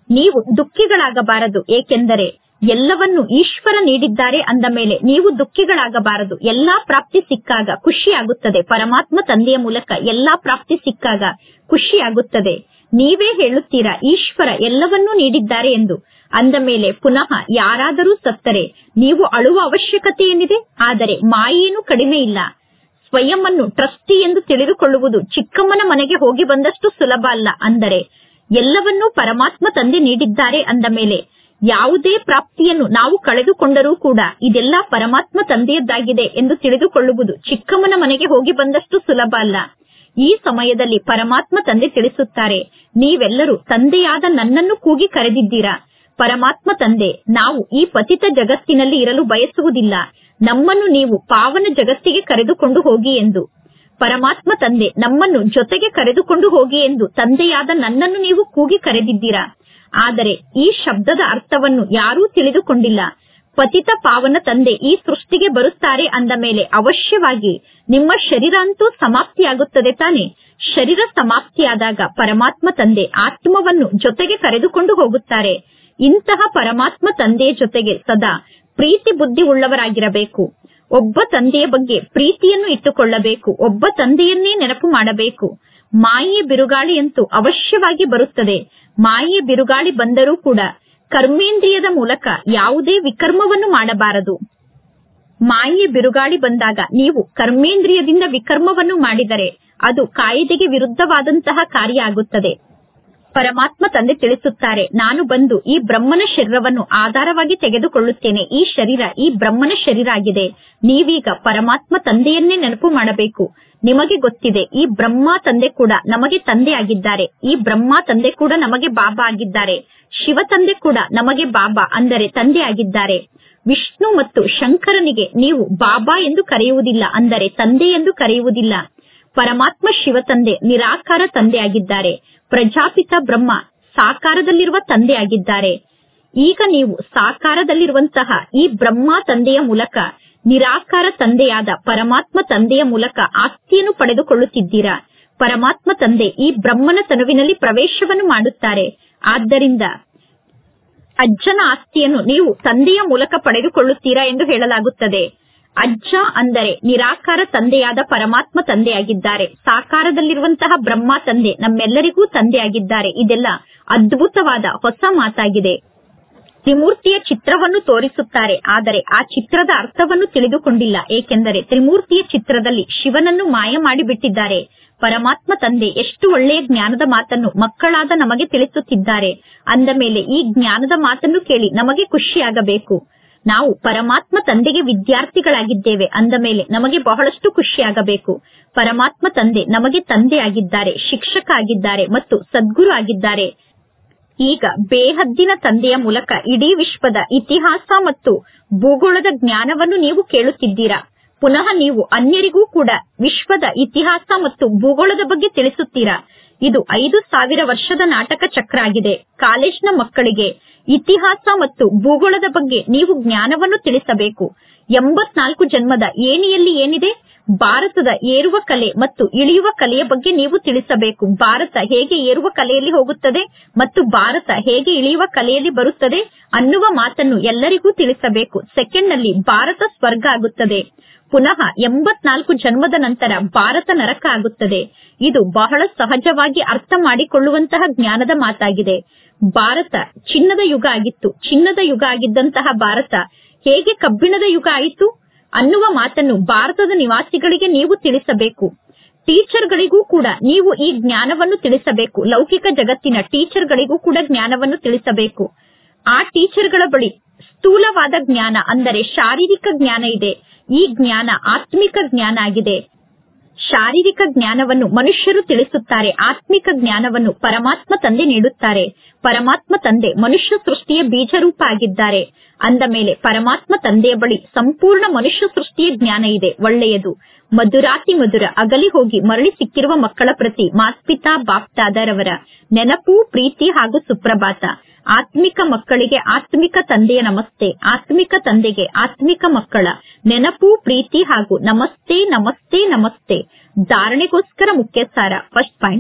ನೀವು ದುಃಖಿಗಳಾಗಬಾರದು ಏಕೆಂದರೆ ಎಲ್ಲವನ್ನು ಈಶ್ವರ ನೀಡಿದ್ದಾರೆ ಅಂದ ಮೇಲೆ ನೀವು ದುಃಖಿಗಳಾಗಬಾರದು ಎಲ್ಲಾ ಪ್ರಾಪ್ತಿ ಸಿಕ್ಕಾಗ ಖುಷಿಯಾಗುತ್ತದೆ ಪರಮಾತ್ಮ ತಂದೆಯ ಮೂಲಕ ಎಲ್ಲಾ ಪ್ರಾಪ್ತಿ ಸಿಕ್ಕಾಗ ಖುಷಿಯಾಗುತ್ತದೆ ನೀವೇ ಹೇಳುತ್ತೀರಾ ಈಶ್ವರ ಎಲ್ಲವನ್ನೂ ನೀಡಿದ್ದಾರೆ ಎಂದು ಅಂದ ಮೇಲೆ ಪುನಃ ಯಾರಾದರೂ ಸತ್ತರೆ ನೀವು ಅಳುವ ಅವಶ್ಯಕತೆ ಏನಿದೆ ಆದರೆ ಮಾಯೇನು ಕಡಿಮೆ ಇಲ್ಲ ಸ್ವಯಂ ಅನ್ನು ಟ್ರಸ್ಟಿ ಎಂದು ತಿಳಿದುಕೊಳ್ಳುವುದು ಚಿಕ್ಕಮ್ಮನ ಮನೆಗೆ ಹೋಗಿ ಬಂದಷ್ಟು ಸುಲಭ ಅಲ್ಲ ಅಂದರೆ ಎಲ್ಲವನ್ನೂ ಪರಮಾತ್ಮ ತಂದೆ ನೀಡಿದ್ದಾರೆ ಅಂದ ಮೇಲೆ ಯಾವುದೇ ಪ್ರಾಪ್ತಿಯನ್ನು ನಾವು ಕಳೆದುಕೊಂಡರೂ ಕೂಡ ಇದೆಲ್ಲ ಪರಮಾತ್ಮ ತಂದೆಯದ್ದಾಗಿದೆ ಎಂದು ತಿಳಿದುಕೊಳ್ಳುವುದು ಚಿಕ್ಕಮ್ಮನ ಮನೆಗೆ ಹೋಗಿ ಬಂದಷ್ಟು ಸುಲಭ ಅಲ್ಲ ಈ ಸಮಯದಲ್ಲಿ ಪರಮಾತ್ಮ ತಂದೆ ತಿಳಿಸುತ್ತಾರೆ ನೀವೆಲ್ಲರೂ ತಂದೆಯಾದ ನನ್ನನ್ನು ಕೂಗಿ ಕರೆದಿದ್ದೀರಾ ಪರಮಾತ್ಮ ತಂದೆ ನಾವು ಈ ಪತಿತ ಜಗತ್ತಿನಲ್ಲಿ ಇರಲು ಬಯಸುವುದಿಲ್ಲ ನಮ್ಮನ್ನು ನೀವು ಪಾವನ ಜಗತ್ತಿಗೆ ಕರೆದುಕೊಂಡು ಹೋಗಿ ಎಂದು ಪರಮಾತ್ಮ ತಂದೆ ನಮ್ಮನ್ನು ಜೊತೆಗೆ ಕರೆದುಕೊಂಡು ಹೋಗಿ ಎಂದು ತಂದೆಯಾದ ನನ್ನನ್ನು ನೀವು ಕೂಗಿ ಕರೆದಿದ್ದೀರಾ ಆದರೆ ಈ ಶಬ್ದದ ಅರ್ಥವನ್ನು ಯಾರೂ ತಿಳಿದುಕೊಂಡಿಲ್ಲ ಪತಿತ ಪಾವನ ತಂದೆ ಈ ಸೃಷ್ಟಿಗೆ ಬರುತ್ತಾರೆ ಅಂದ ಮೇಲೆ ಅವಶ್ಯವಾಗಿ ನಿಮ್ಮ ಶರೀರ ಅಂತೂ ಸಮಾಪ್ತಿಯಾಗುತ್ತದೆ ತಾನೆ ಶರೀರ ಸಮಾಪ್ತಿಯಾದಾಗ ಪರಮಾತ್ಮ ತಂದೆ ಆತ್ಮವನ್ನು ಜೊತೆಗೆ ಕರೆದುಕೊಂಡು ಹೋಗುತ್ತಾರೆ ಇಂತಹ ಪರಮಾತ್ಮ ತಂದೆಯ ಜೊತೆಗೆ ಸದಾ ಪ್ರೀತಿ ಬುದ್ಧಿ ಉಳ್ಳವರಾಗಿರಬೇಕು ಒಬ್ಬ ತಂದೆಯ ಬಗ್ಗೆ ಪ್ರೀತಿಯನ್ನು ಇಟ್ಟುಕೊಳ್ಳಬೇಕು ಒಬ್ಬ ತಂದೆಯನ್ನೇ ನೆನಪು ಮಾಡಬೇಕು ಮಾಯೆಯ ಬಿರುಗಾಳಿಯಂತೂ ಅವಶ್ಯವಾಗಿ ಬರುತ್ತದೆ ಮಾಯೆಯ ಬಿರುಗಾಳಿ ಬಂದರೂ ಕೂಡ ಕರ್ಮೇಂದ್ರಿಯದ ಮೂಲಕ ಯಾವುದೇ ವಿಕರ್ಮವನ್ನು ಮಾಡಬಾರದು ಮಾಯೆಯ ಬಿರುಗಾಳಿ ಬಂದಾಗ ನೀವು ಕರ್ಮೇಂದ್ರಿಯದಿಂದ ವಿಕರ್ಮವನ್ನು ಮಾಡಿದರೆ ಅದು ಕಾಯಿದೆಗೆ ವಿರುದ್ಧವಾದಂತಹ ಕಾರ್ಯ ಆಗುತ್ತದೆ ಪರಮಾತ್ಮ ತಂದೆ ತಿಳಿಸುತ್ತಾರೆ ನಾನು ಬಂದು ಈ ಬ್ರಹ್ಮನ ಶರೀರವನ್ನು ಆಧಾರವಾಗಿ ತೆಗೆದುಕೊಳ್ಳುತ್ತೇನೆ ಈ ಶರೀರ ಈ ಬ್ರಹ್ಮನ ಶರೀರ ಆಗಿದೆ ನೀವೀಗ ಪರಮಾತ್ಮ ತಂದೆಯನ್ನೇ ನೆನಪು ಮಾಡಬೇಕು ನಿಮಗೆ ಗೊತ್ತಿದೆ ಈ ಬ್ರಹ್ಮ ತಂದೆ ಕೂಡ ನಮಗೆ ತಂದೆ ಆಗಿದ್ದಾರೆ ಈ ಬ್ರಹ್ಮ ತಂದೆ ಕೂಡ ನಮಗೆ ಬಾಬಾ ಆಗಿದ್ದಾರೆ ಶಿವ ತಂದೆ ಕೂಡ ನಮಗೆ ಬಾಬಾ ಅಂದರೆ ತಂದೆ ಆಗಿದ್ದಾರೆ ವಿಷ್ಣು ಮತ್ತು ಶಂಕರನಿಗೆ ನೀವು ಬಾಬಾ ಎಂದು ಕರೆಯುವುದಿಲ್ಲ ಅಂದರೆ ತಂದೆ ಎಂದು ಕರೆಯುವುದಿಲ್ಲ ಪರಮಾತ್ಮ ಶಿವ ತಂದೆ ನಿರಾಕಾರ ತಂದೆ ಆಗಿದ್ದಾರೆ ಪ್ರಜಾಪಿತ ಬ್ರಹ್ಮ ಸಾಕಾರದಲ್ಲಿರುವ ತಂದೆ ಆಗಿದ್ದಾರೆ ಈಗ ನೀವು ಸಾಕಾರದಲ್ಲಿರುವಂತಹ ಈ ಬ್ರಹ್ಮ ತಂದೆಯ ಮೂಲಕ ನಿರಾಕಾರ ತಂದೆಯಾದ ಪರಮಾತ್ಮ ತಂದೆಯ ಮೂಲಕ ಆಸ್ತಿಯನ್ನು ಪಡೆದುಕೊಳ್ಳುತ್ತಿದ್ದೀರಾ ಪರಮಾತ್ಮ ತಂದೆ ಈ ಬ್ರಹ್ಮನ ತನುವಿನಲ್ಲಿ ಪ್ರವೇಶವನ್ನು ಮಾಡುತ್ತಾರೆ ಆದ್ದರಿಂದ ಅಜ್ಜನ ಆಸ್ತಿಯನ್ನು ನೀವು ತಂದೆಯ ಮೂಲಕ ಪಡೆದುಕೊಳ್ಳುತ್ತೀರಾ ಎಂದು ಹೇಳಲಾಗುತ್ತದೆ ಅಜ್ಜ ಅಂದರೆ ನಿರಾಕಾರ ತಂದೆಯಾದ ಪರಮಾತ್ಮ ತಂದೆಯಾಗಿದ್ದಾರೆ ಸಾಕಾರದಲ್ಲಿರುವಂತಹ ಬ್ರಹ್ಮ ತಂದೆ ನಮ್ಮೆಲ್ಲರಿಗೂ ತಂದೆಯಾಗಿದ್ದಾರೆ ಇದೆಲ್ಲ ಅದ್ಭುತವಾದ ಹೊಸ ಮಾತಾಗಿದೆ ತ್ರಿಮೂರ್ತಿಯ ಚಿತ್ರವನ್ನು ತೋರಿಸುತ್ತಾರೆ ಆದರೆ ಆ ಚಿತ್ರದ ಅರ್ಥವನ್ನು ತಿಳಿದುಕೊಂಡಿಲ್ಲ ಏಕೆಂದರೆ ತ್ರಿಮೂರ್ತಿಯ ಚಿತ್ರದಲ್ಲಿ ಶಿವನನ್ನು ಮಾಯ ಮಾಡಿಬಿಟ್ಟಿದ್ದಾರೆ ಪರಮಾತ್ಮ ತಂದೆ ಎಷ್ಟು ಒಳ್ಳೆಯ ಜ್ಞಾನದ ಮಾತನ್ನು ಮಕ್ಕಳಾದ ನಮಗೆ ತಿಳಿಸುತ್ತಿದ್ದಾರೆ ಅಂದ ಮೇಲೆ ಈ ಜ್ಞಾನದ ಮಾತನ್ನು ಕೇಳಿ ನಮಗೆ ಖುಷಿಯಾಗಬೇಕು ನಾವು ಪರಮಾತ್ಮ ತಂದೆಗೆ ವಿದ್ಯಾರ್ಥಿಗಳಾಗಿದ್ದೇವೆ ಅಂದ ಮೇಲೆ ನಮಗೆ ಬಹಳಷ್ಟು ಖುಷಿಯಾಗಬೇಕು ಪರಮಾತ್ಮ ತಂದೆ ನಮಗೆ ತಂದೆ ಆಗಿದ್ದಾರೆ ಶಿಕ್ಷಕ ಆಗಿದ್ದಾರೆ ಮತ್ತು ಸದ್ಗುರು ಆಗಿದ್ದಾರೆ ಈಗ ಬೇಹದ್ದಿನ ತಂದೆಯ ಮೂಲಕ ಇಡೀ ವಿಶ್ವದ ಇತಿಹಾಸ ಮತ್ತು ಭೂಗೋಳದ ಜ್ಞಾನವನ್ನು ನೀವು ಕೇಳುತ್ತಿದ್ದೀರಾ ಪುನಃ ನೀವು ಅನ್ಯರಿಗೂ ಕೂಡ ವಿಶ್ವದ ಇತಿಹಾಸ ಮತ್ತು ಭೂಗೋಳದ ಬಗ್ಗೆ ತಿಳಿಸುತ್ತೀರಾ ಇದು ಐದು ಸಾವಿರ ವರ್ಷದ ನಾಟಕ ಚಕ್ರ ಆಗಿದೆ ಕಾಲೇಜ್ನ ಮಕ್ಕಳಿಗೆ ಇತಿಹಾಸ ಮತ್ತು ಭೂಗೋಳದ ಬಗ್ಗೆ ನೀವು ಜ್ಞಾನವನ್ನು ತಿಳಿಸಬೇಕು ಎಂಬತ್ನಾಲ್ಕು ಜನ್ಮದ ಏಣಿಯಲ್ಲಿ ಏನಿದೆ ಭಾರತದ ಏರುವ ಕಲೆ ಮತ್ತು ಇಳಿಯುವ ಕಲೆಯ ಬಗ್ಗೆ ನೀವು ತಿಳಿಸಬೇಕು ಭಾರತ ಹೇಗೆ ಏರುವ ಕಲೆಯಲ್ಲಿ ಹೋಗುತ್ತದೆ ಮತ್ತು ಭಾರತ ಹೇಗೆ ಇಳಿಯುವ ಕಲೆಯಲ್ಲಿ ಬರುತ್ತದೆ ಅನ್ನುವ ಮಾತನ್ನು ಎಲ್ಲರಿಗೂ ತಿಳಿಸಬೇಕು ಸೆಕೆಂಡ್ ನಲ್ಲಿ ಭಾರತ ಸ್ವರ್ಗ ಆಗುತ್ತದೆ ಪುನಃ ಎಂಬತ್ನಾಲ್ಕು ಜನ್ಮದ ನಂತರ ಭಾರತ ನರಕ ಆಗುತ್ತದೆ ಇದು ಬಹಳ ಸಹಜವಾಗಿ ಅರ್ಥ ಮಾಡಿಕೊಳ್ಳುವಂತಹ ಜ್ಞಾನದ ಮಾತಾಗಿದೆ ಭಾರತ ಚಿನ್ನದ ಯುಗ ಆಗಿತ್ತು ಚಿನ್ನದ ಯುಗ ಆಗಿದ್ದಂತಹ ಭಾರತ ಹೇಗೆ ಕಬ್ಬಿಣದ ಯುಗ ಆಯಿತು ಅನ್ನುವ ಮಾತನ್ನು ಭಾರತದ ನಿವಾಸಿಗಳಿಗೆ ನೀವು ತಿಳಿಸಬೇಕು ಟೀಚರ್ಗಳಿಗೂ ಕೂಡ ನೀವು ಈ ಜ್ಞಾನವನ್ನು ತಿಳಿಸಬೇಕು ಲೌಕಿಕ ಜಗತ್ತಿನ ಟೀಚರ್ಗಳಿಗೂ ಕೂಡ ಜ್ಞಾನವನ್ನು ತಿಳಿಸಬೇಕು ಆ ಟೀಚರ್ಗಳ ಬಳಿ ಸ್ಥೂಲವಾದ ಜ್ಞಾನ ಅಂದರೆ ಶಾರೀರಿಕ ಜ್ಞಾನ ಇದೆ ಈ ಜ್ಞಾನ ಆತ್ಮಿಕ ಜ್ಞಾನ ಆಗಿದೆ ಶಾರೀರಿಕ ಜ್ಞಾನವನ್ನು ಮನುಷ್ಯರು ತಿಳಿಸುತ್ತಾರೆ ಆತ್ಮಿಕ ಜ್ಞಾನವನ್ನು ಪರಮಾತ್ಮ ತಂದೆ ನೀಡುತ್ತಾರೆ ಪರಮಾತ್ಮ ತಂದೆ ಮನುಷ್ಯ ಸೃಷ್ಟಿಯ ಬೀಜರೂಪ ಆಗಿದ್ದಾರೆ ಅಂದ ಮೇಲೆ ಪರಮಾತ್ಮ ತಂದೆಯ ಬಳಿ ಸಂಪೂರ್ಣ ಮನುಷ್ಯ ಸೃಷ್ಟಿಯ ಜ್ಞಾನ ಇದೆ ಒಳ್ಳೆಯದು ಮಧುರಾತಿ ಮಧುರ ಅಗಲಿ ಹೋಗಿ ಮರಳಿ ಸಿಕ್ಕಿರುವ ಮಕ್ಕಳ ಪ್ರತಿ ಮಾತ್ಪಿತಾ ಬಾಪ್ತಾದರವರ ನೆನಪು ಪ್ರೀತಿ ಹಾಗೂ ಸುಪ್ರಭಾತ ಆತ್ಮಿಕ ಮಕ್ಕಳಿಗೆ ಆತ್ಮಿಕ ತಂದೆಯ ನಮಸ್ತೆ ಆತ್ಮಿಕ ತಂದೆಗೆ ಆತ್ಮಿಕ ಮಕ್ಕಳ ನೆನಪು ಪ್ರೀತಿ ಹಾಗೂ ನಮಸ್ತೆ ನಮಸ್ತೆ ನಮಸ್ತೆ ಧಾರಣೆಗೋಸ್ಕರ ಮುಖ್ಯ ಸಾರ ಫಸ್ಟ್ ಪಾಯಿಂಟ್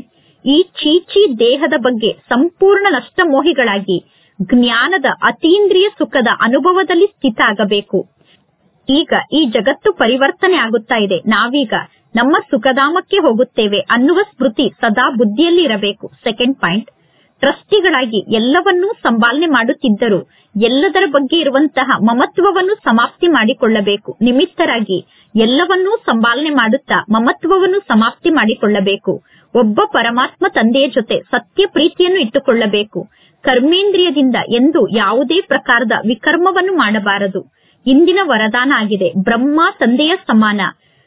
ಈ ಚೀಚಿ ದೇಹದ ಬಗ್ಗೆ ಸಂಪೂರ್ಣ ನಷ್ಟಮೋಹಿಗಳಾಗಿ ಜ್ಞಾನದ ಅತೀಂದ್ರಿಯ ಸುಖದ ಅನುಭವದಲ್ಲಿ ಸ್ಥಿತ ಆಗಬೇಕು ಈಗ ಈ ಜಗತ್ತು ಪರಿವರ್ತನೆ ಆಗುತ್ತಾ ಇದೆ ನಾವೀಗ ನಮ್ಮ ಸುಖಧಾಮಕ್ಕೆ ಹೋಗುತ್ತೇವೆ ಅನ್ನುವ ಸ್ಮೃತಿ ಸದಾ ಬುದ್ಧಿಯಲ್ಲಿ ಇರಬೇಕು ಸೆಕೆಂಡ್ ಪಾಯಿಂಟ್ ಟ್ರಸ್ಟಿಗಳಾಗಿ ಎಲ್ಲವನ್ನೂ ಸಂಪಾಲನೆ ಮಾಡುತ್ತಿದ್ದರೂ ಎಲ್ಲದರ ಬಗ್ಗೆ ಇರುವಂತಹ ಮಮತ್ವವನ್ನು ಸಮಾಪ್ತಿ ಮಾಡಿಕೊಳ್ಳಬೇಕು ನಿಮಿತ್ತರಾಗಿ ಎಲ್ಲವನ್ನೂ ಸಂಪಾಲನೆ ಮಾಡುತ್ತಾ ಮಮತ್ವವನ್ನು ಸಮಾಪ್ತಿ ಮಾಡಿಕೊಳ್ಳಬೇಕು ಒಬ್ಬ ಪರಮಾತ್ಮ ತಂದೆಯ ಜೊತೆ ಸತ್ಯ ಪ್ರೀತಿಯನ್ನು ಇಟ್ಟುಕೊಳ್ಳಬೇಕು ಕರ್ಮೇಂದ್ರಿಯದಿಂದ ಎಂದು ಯಾವುದೇ ಪ್ರಕಾರದ ವಿಕರ್ಮವನ್ನು ಮಾಡಬಾರದು ಇಂದಿನ ವರದಾನ ಆಗಿದೆ ಬ್ರಹ್ಮ ತಂದೆಯ ಸಮಾನ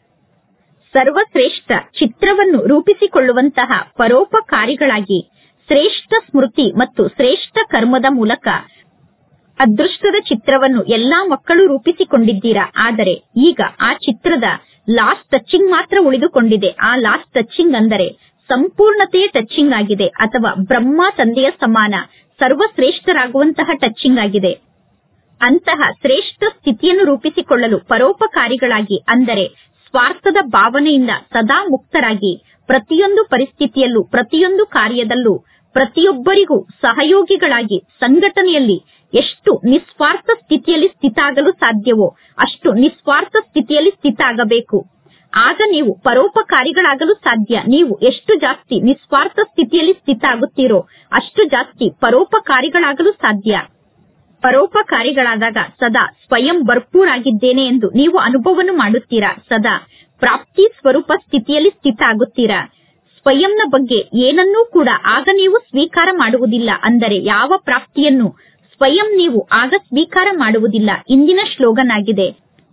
ಸರ್ವಶ್ರೇಷ್ಠ ಚಿತ್ರವನ್ನು ರೂಪಿಸಿಕೊಳ್ಳುವಂತಹ ಪರೋಪಕಾರಿಗಳಾಗಿ ಶ್ರೇಷ್ಠ ಸ್ಮೃತಿ ಮತ್ತು ಶ್ರೇಷ್ಠ ಕರ್ಮದ ಮೂಲಕ ಅದೃಷ್ಟದ ಚಿತ್ರವನ್ನು ಎಲ್ಲಾ ಮಕ್ಕಳು ರೂಪಿಸಿಕೊಂಡಿದ್ದೀರಾ ಆದರೆ ಈಗ ಆ ಚಿತ್ರದ ಲಾಸ್ಟ್ ಟಚಿಂಗ್ ಮಾತ್ರ ಉಳಿದುಕೊಂಡಿದೆ ಆ ಲಾಸ್ಟ್ ಟಚಿಂಗ್ ಅಂದರೆ ಸಂಪೂರ್ಣತೆಯ ಟಚಿಂಗ್ ಆಗಿದೆ ಅಥವಾ ಬ್ರಹ್ಮ ತಂದೆಯ ಸಮಾನ ಸರ್ವಶ್ರೇಷ್ಠರಾಗುವಂತಹ ಟಚಿಂಗ್ ಆಗಿದೆ ಅಂತಹ ಶ್ರೇಷ್ಠ ಸ್ಥಿತಿಯನ್ನು ರೂಪಿಸಿಕೊಳ್ಳಲು ಪರೋಪಕಾರಿಗಳಾಗಿ ಅಂದರೆ ಸ್ವಾರ್ಥದ ಭಾವನೆಯಿಂದ ಸದಾ ಮುಕ್ತರಾಗಿ ಪ್ರತಿಯೊಂದು ಪರಿಸ್ಥಿತಿಯಲ್ಲೂ ಪ್ರತಿಯೊಂದು ಕಾರ್ಯದಲ್ಲೂ ಪ್ರತಿಯೊಬ್ಬರಿಗೂ ಸಹಯೋಗಿಗಳಾಗಿ ಸಂಘಟನೆಯಲ್ಲಿ ಎಷ್ಟು ನಿಸ್ವಾರ್ಥ ಸ್ಥಿತಿಯಲ್ಲಿ ಸ್ಥಿತ ಆಗಲು ಸಾಧ್ಯವೋ ಅಷ್ಟು ನಿಸ್ವಾರ್ಥ ಸ್ಥಿತಿಯಲ್ಲಿ ಸ್ಥಿತ ಆಗಬೇಕು ಆಗ ನೀವು ಪರೋಪಕಾರಿಗಳಾಗಲು ಸಾಧ್ಯ ನೀವು ಎಷ್ಟು ಜಾಸ್ತಿ ನಿಸ್ವಾರ್ಥ ಸ್ಥಿತಿಯಲ್ಲಿ ಸ್ಥಿತ ಆಗುತ್ತೀರೋ ಅಷ್ಟು ಜಾಸ್ತಿ ಪರೋಪಕಾರಿಗಳಾಗಲು ಸಾಧ್ಯ ಪರೋಪಕಾರಿಗಳಾದಾಗ ಸದಾ ಸ್ವಯಂ ಭರ್ಪೂರ್ ಆಗಿದ್ದೇನೆ ಎಂದು ನೀವು ಅನುಭವವನ್ನು ಮಾಡುತ್ತೀರಾ ಸದಾ ಪ್ರಾಪ್ತಿ ಸ್ವರೂಪ ಸ್ಥಿತಿಯಲ್ಲಿ ಸ್ಥಿತ ಆಗುತ್ತೀರಾ ಸ್ವಯಂನ ಬಗ್ಗೆ ಏನನ್ನೂ ಕೂಡ ಆಗ ನೀವು ಸ್ವೀಕಾರ ಮಾಡುವುದಿಲ್ಲ ಅಂದರೆ ಯಾವ ಪ್ರಾಪ್ತಿಯನ್ನು ಸ್ವಯಂ ನೀವು ಆಗ ಸ್ವೀಕಾರ ಮಾಡುವುದಿಲ್ಲ ಇಂದಿನ ಶ್ಲೋಗನ್ ಆಗಿದೆ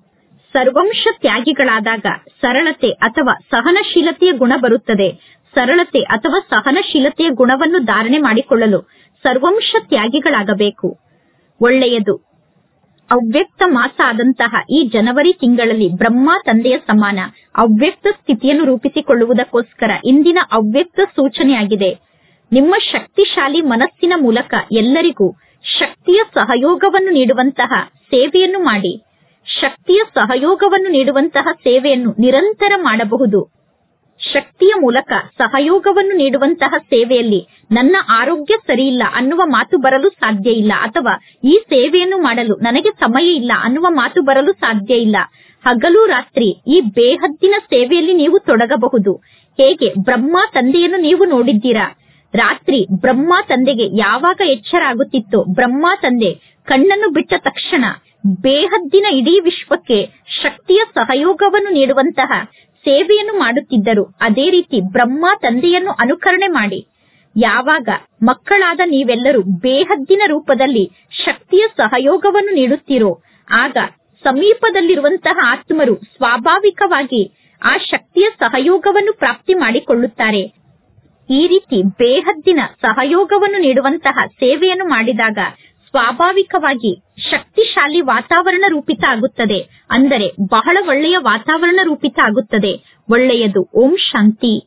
ಸರ್ವಂಶ ತ್ಯಾಗಿಗಳಾದಾಗ ಸರಳತೆ ಅಥವಾ ಸಹನಶೀಲತೆಯ ಗುಣ ಬರುತ್ತದೆ ಸರಳತೆ ಅಥವಾ ಸಹನಶೀಲತೆಯ ಗುಣವನ್ನು ಧಾರಣೆ ಮಾಡಿಕೊಳ್ಳಲು ಸರ್ವಂಶ ತ್ಯಾಗಿಗಳಾಗಬೇಕು ಒಳ್ಳೆಯದು ಅವ್ಯಕ್ತ ಮಾಸ ಆದಂತಹ ಈ ಜನವರಿ ತಿಂಗಳಲ್ಲಿ ಬ್ರಹ್ಮ ತಂದೆಯ ಸಮಾನ ಅವ್ಯಕ್ತ ಸ್ಥಿತಿಯನ್ನು ರೂಪಿಸಿಕೊಳ್ಳುವುದಕ್ಕೋಸ್ಕರ ಇಂದಿನ ಅವ್ಯಕ್ತ ಸೂಚನೆಯಾಗಿದೆ ನಿಮ್ಮ ಶಕ್ತಿಶಾಲಿ ಮನಸ್ಸಿನ ಮೂಲಕ ಎಲ್ಲರಿಗೂ ಶಕ್ತಿಯ ಸಹಯೋಗವನ್ನು ನೀಡುವಂತಹ ಸೇವೆಯನ್ನು ಮಾಡಿ ಶಕ್ತಿಯ ಸಹಯೋಗವನ್ನು ನೀಡುವಂತಹ ಸೇವೆಯನ್ನು ನಿರಂತರ ಮಾಡಬಹುದು ಶಕ್ತಿಯ ಮೂಲಕ ಸಹಯೋಗವನ್ನು ನೀಡುವಂತಹ ಸೇವೆಯಲ್ಲಿ ನನ್ನ ಆರೋಗ್ಯ ಸರಿಯಿಲ್ಲ ಅನ್ನುವ ಮಾತು ಬರಲು ಸಾಧ್ಯ ಇಲ್ಲ ಅಥವಾ ಈ ಸೇವೆಯನ್ನು ಮಾಡಲು ನನಗೆ ಸಮಯ ಇಲ್ಲ ಅನ್ನುವ ಮಾತು ಬರಲು ಸಾಧ್ಯ ಇಲ್ಲ ಹಗಲು ರಾತ್ರಿ ಈ ಬೇಹದ್ದಿನ ಸೇವೆಯಲ್ಲಿ ನೀವು ತೊಡಗಬಹುದು ಹೇಗೆ ಬ್ರಹ್ಮ ತಂದೆಯನ್ನು ನೀವು ನೋಡಿದ್ದೀರಾ ರಾತ್ರಿ ಬ್ರಹ್ಮ ತಂದೆಗೆ ಯಾವಾಗ ಎಚ್ಚರ ಆಗುತ್ತಿತ್ತೋ ಬ್ರಹ್ಮ ತಂದೆ ಕಣ್ಣನ್ನು ಬಿಟ್ಟ ತಕ್ಷಣ ಬೇಹದ್ದಿನ ಇಡೀ ವಿಶ್ವಕ್ಕೆ ಶಕ್ತಿಯ ಸಹಯೋಗವನ್ನು ನೀಡುವಂತಹ ಸೇವೆಯನ್ನು ಮಾಡುತ್ತಿದ್ದರು ಅದೇ ರೀತಿ ಬ್ರಹ್ಮ ತಂದೆಯನ್ನು ಅನುಕರಣೆ ಮಾಡಿ ಯಾವಾಗ ಮಕ್ಕಳಾದ ನೀವೆಲ್ಲರೂ ಬೇಹದ್ದಿನ ರೂಪದಲ್ಲಿ ಶಕ್ತಿಯ ಸಹಯೋಗವನ್ನು ನೀಡುತ್ತೀರೋ ಆಗ ಸಮೀಪದಲ್ಲಿರುವಂತಹ ಆತ್ಮರು ಸ್ವಾಭಾವಿಕವಾಗಿ ಆ ಶಕ್ತಿಯ ಸಹಯೋಗವನ್ನು ಪ್ರಾಪ್ತಿ ಮಾಡಿಕೊಳ್ಳುತ್ತಾರೆ ಈ ರೀತಿ ಬೇಹದ್ದಿನ ಸಹಯೋಗವನ್ನು ನೀಡುವಂತಹ ಸೇವೆಯನ್ನು ಮಾಡಿದಾಗ ಸ್ವಾಭಾವಿಕವಾಗಿ ಶಕ್ತಿಶಾಲಿ ವಾತಾವರಣ ರೂಪಿತ ಆಗುತ್ತದೆ ಅಂದರೆ ಬಹಳ ಒಳ್ಳೆಯ ವಾತಾವರಣ ರೂಪಿತ ಆಗುತ್ತದೆ ಒಳ್ಳೆಯದು ಓಂ ಶಾಂತಿ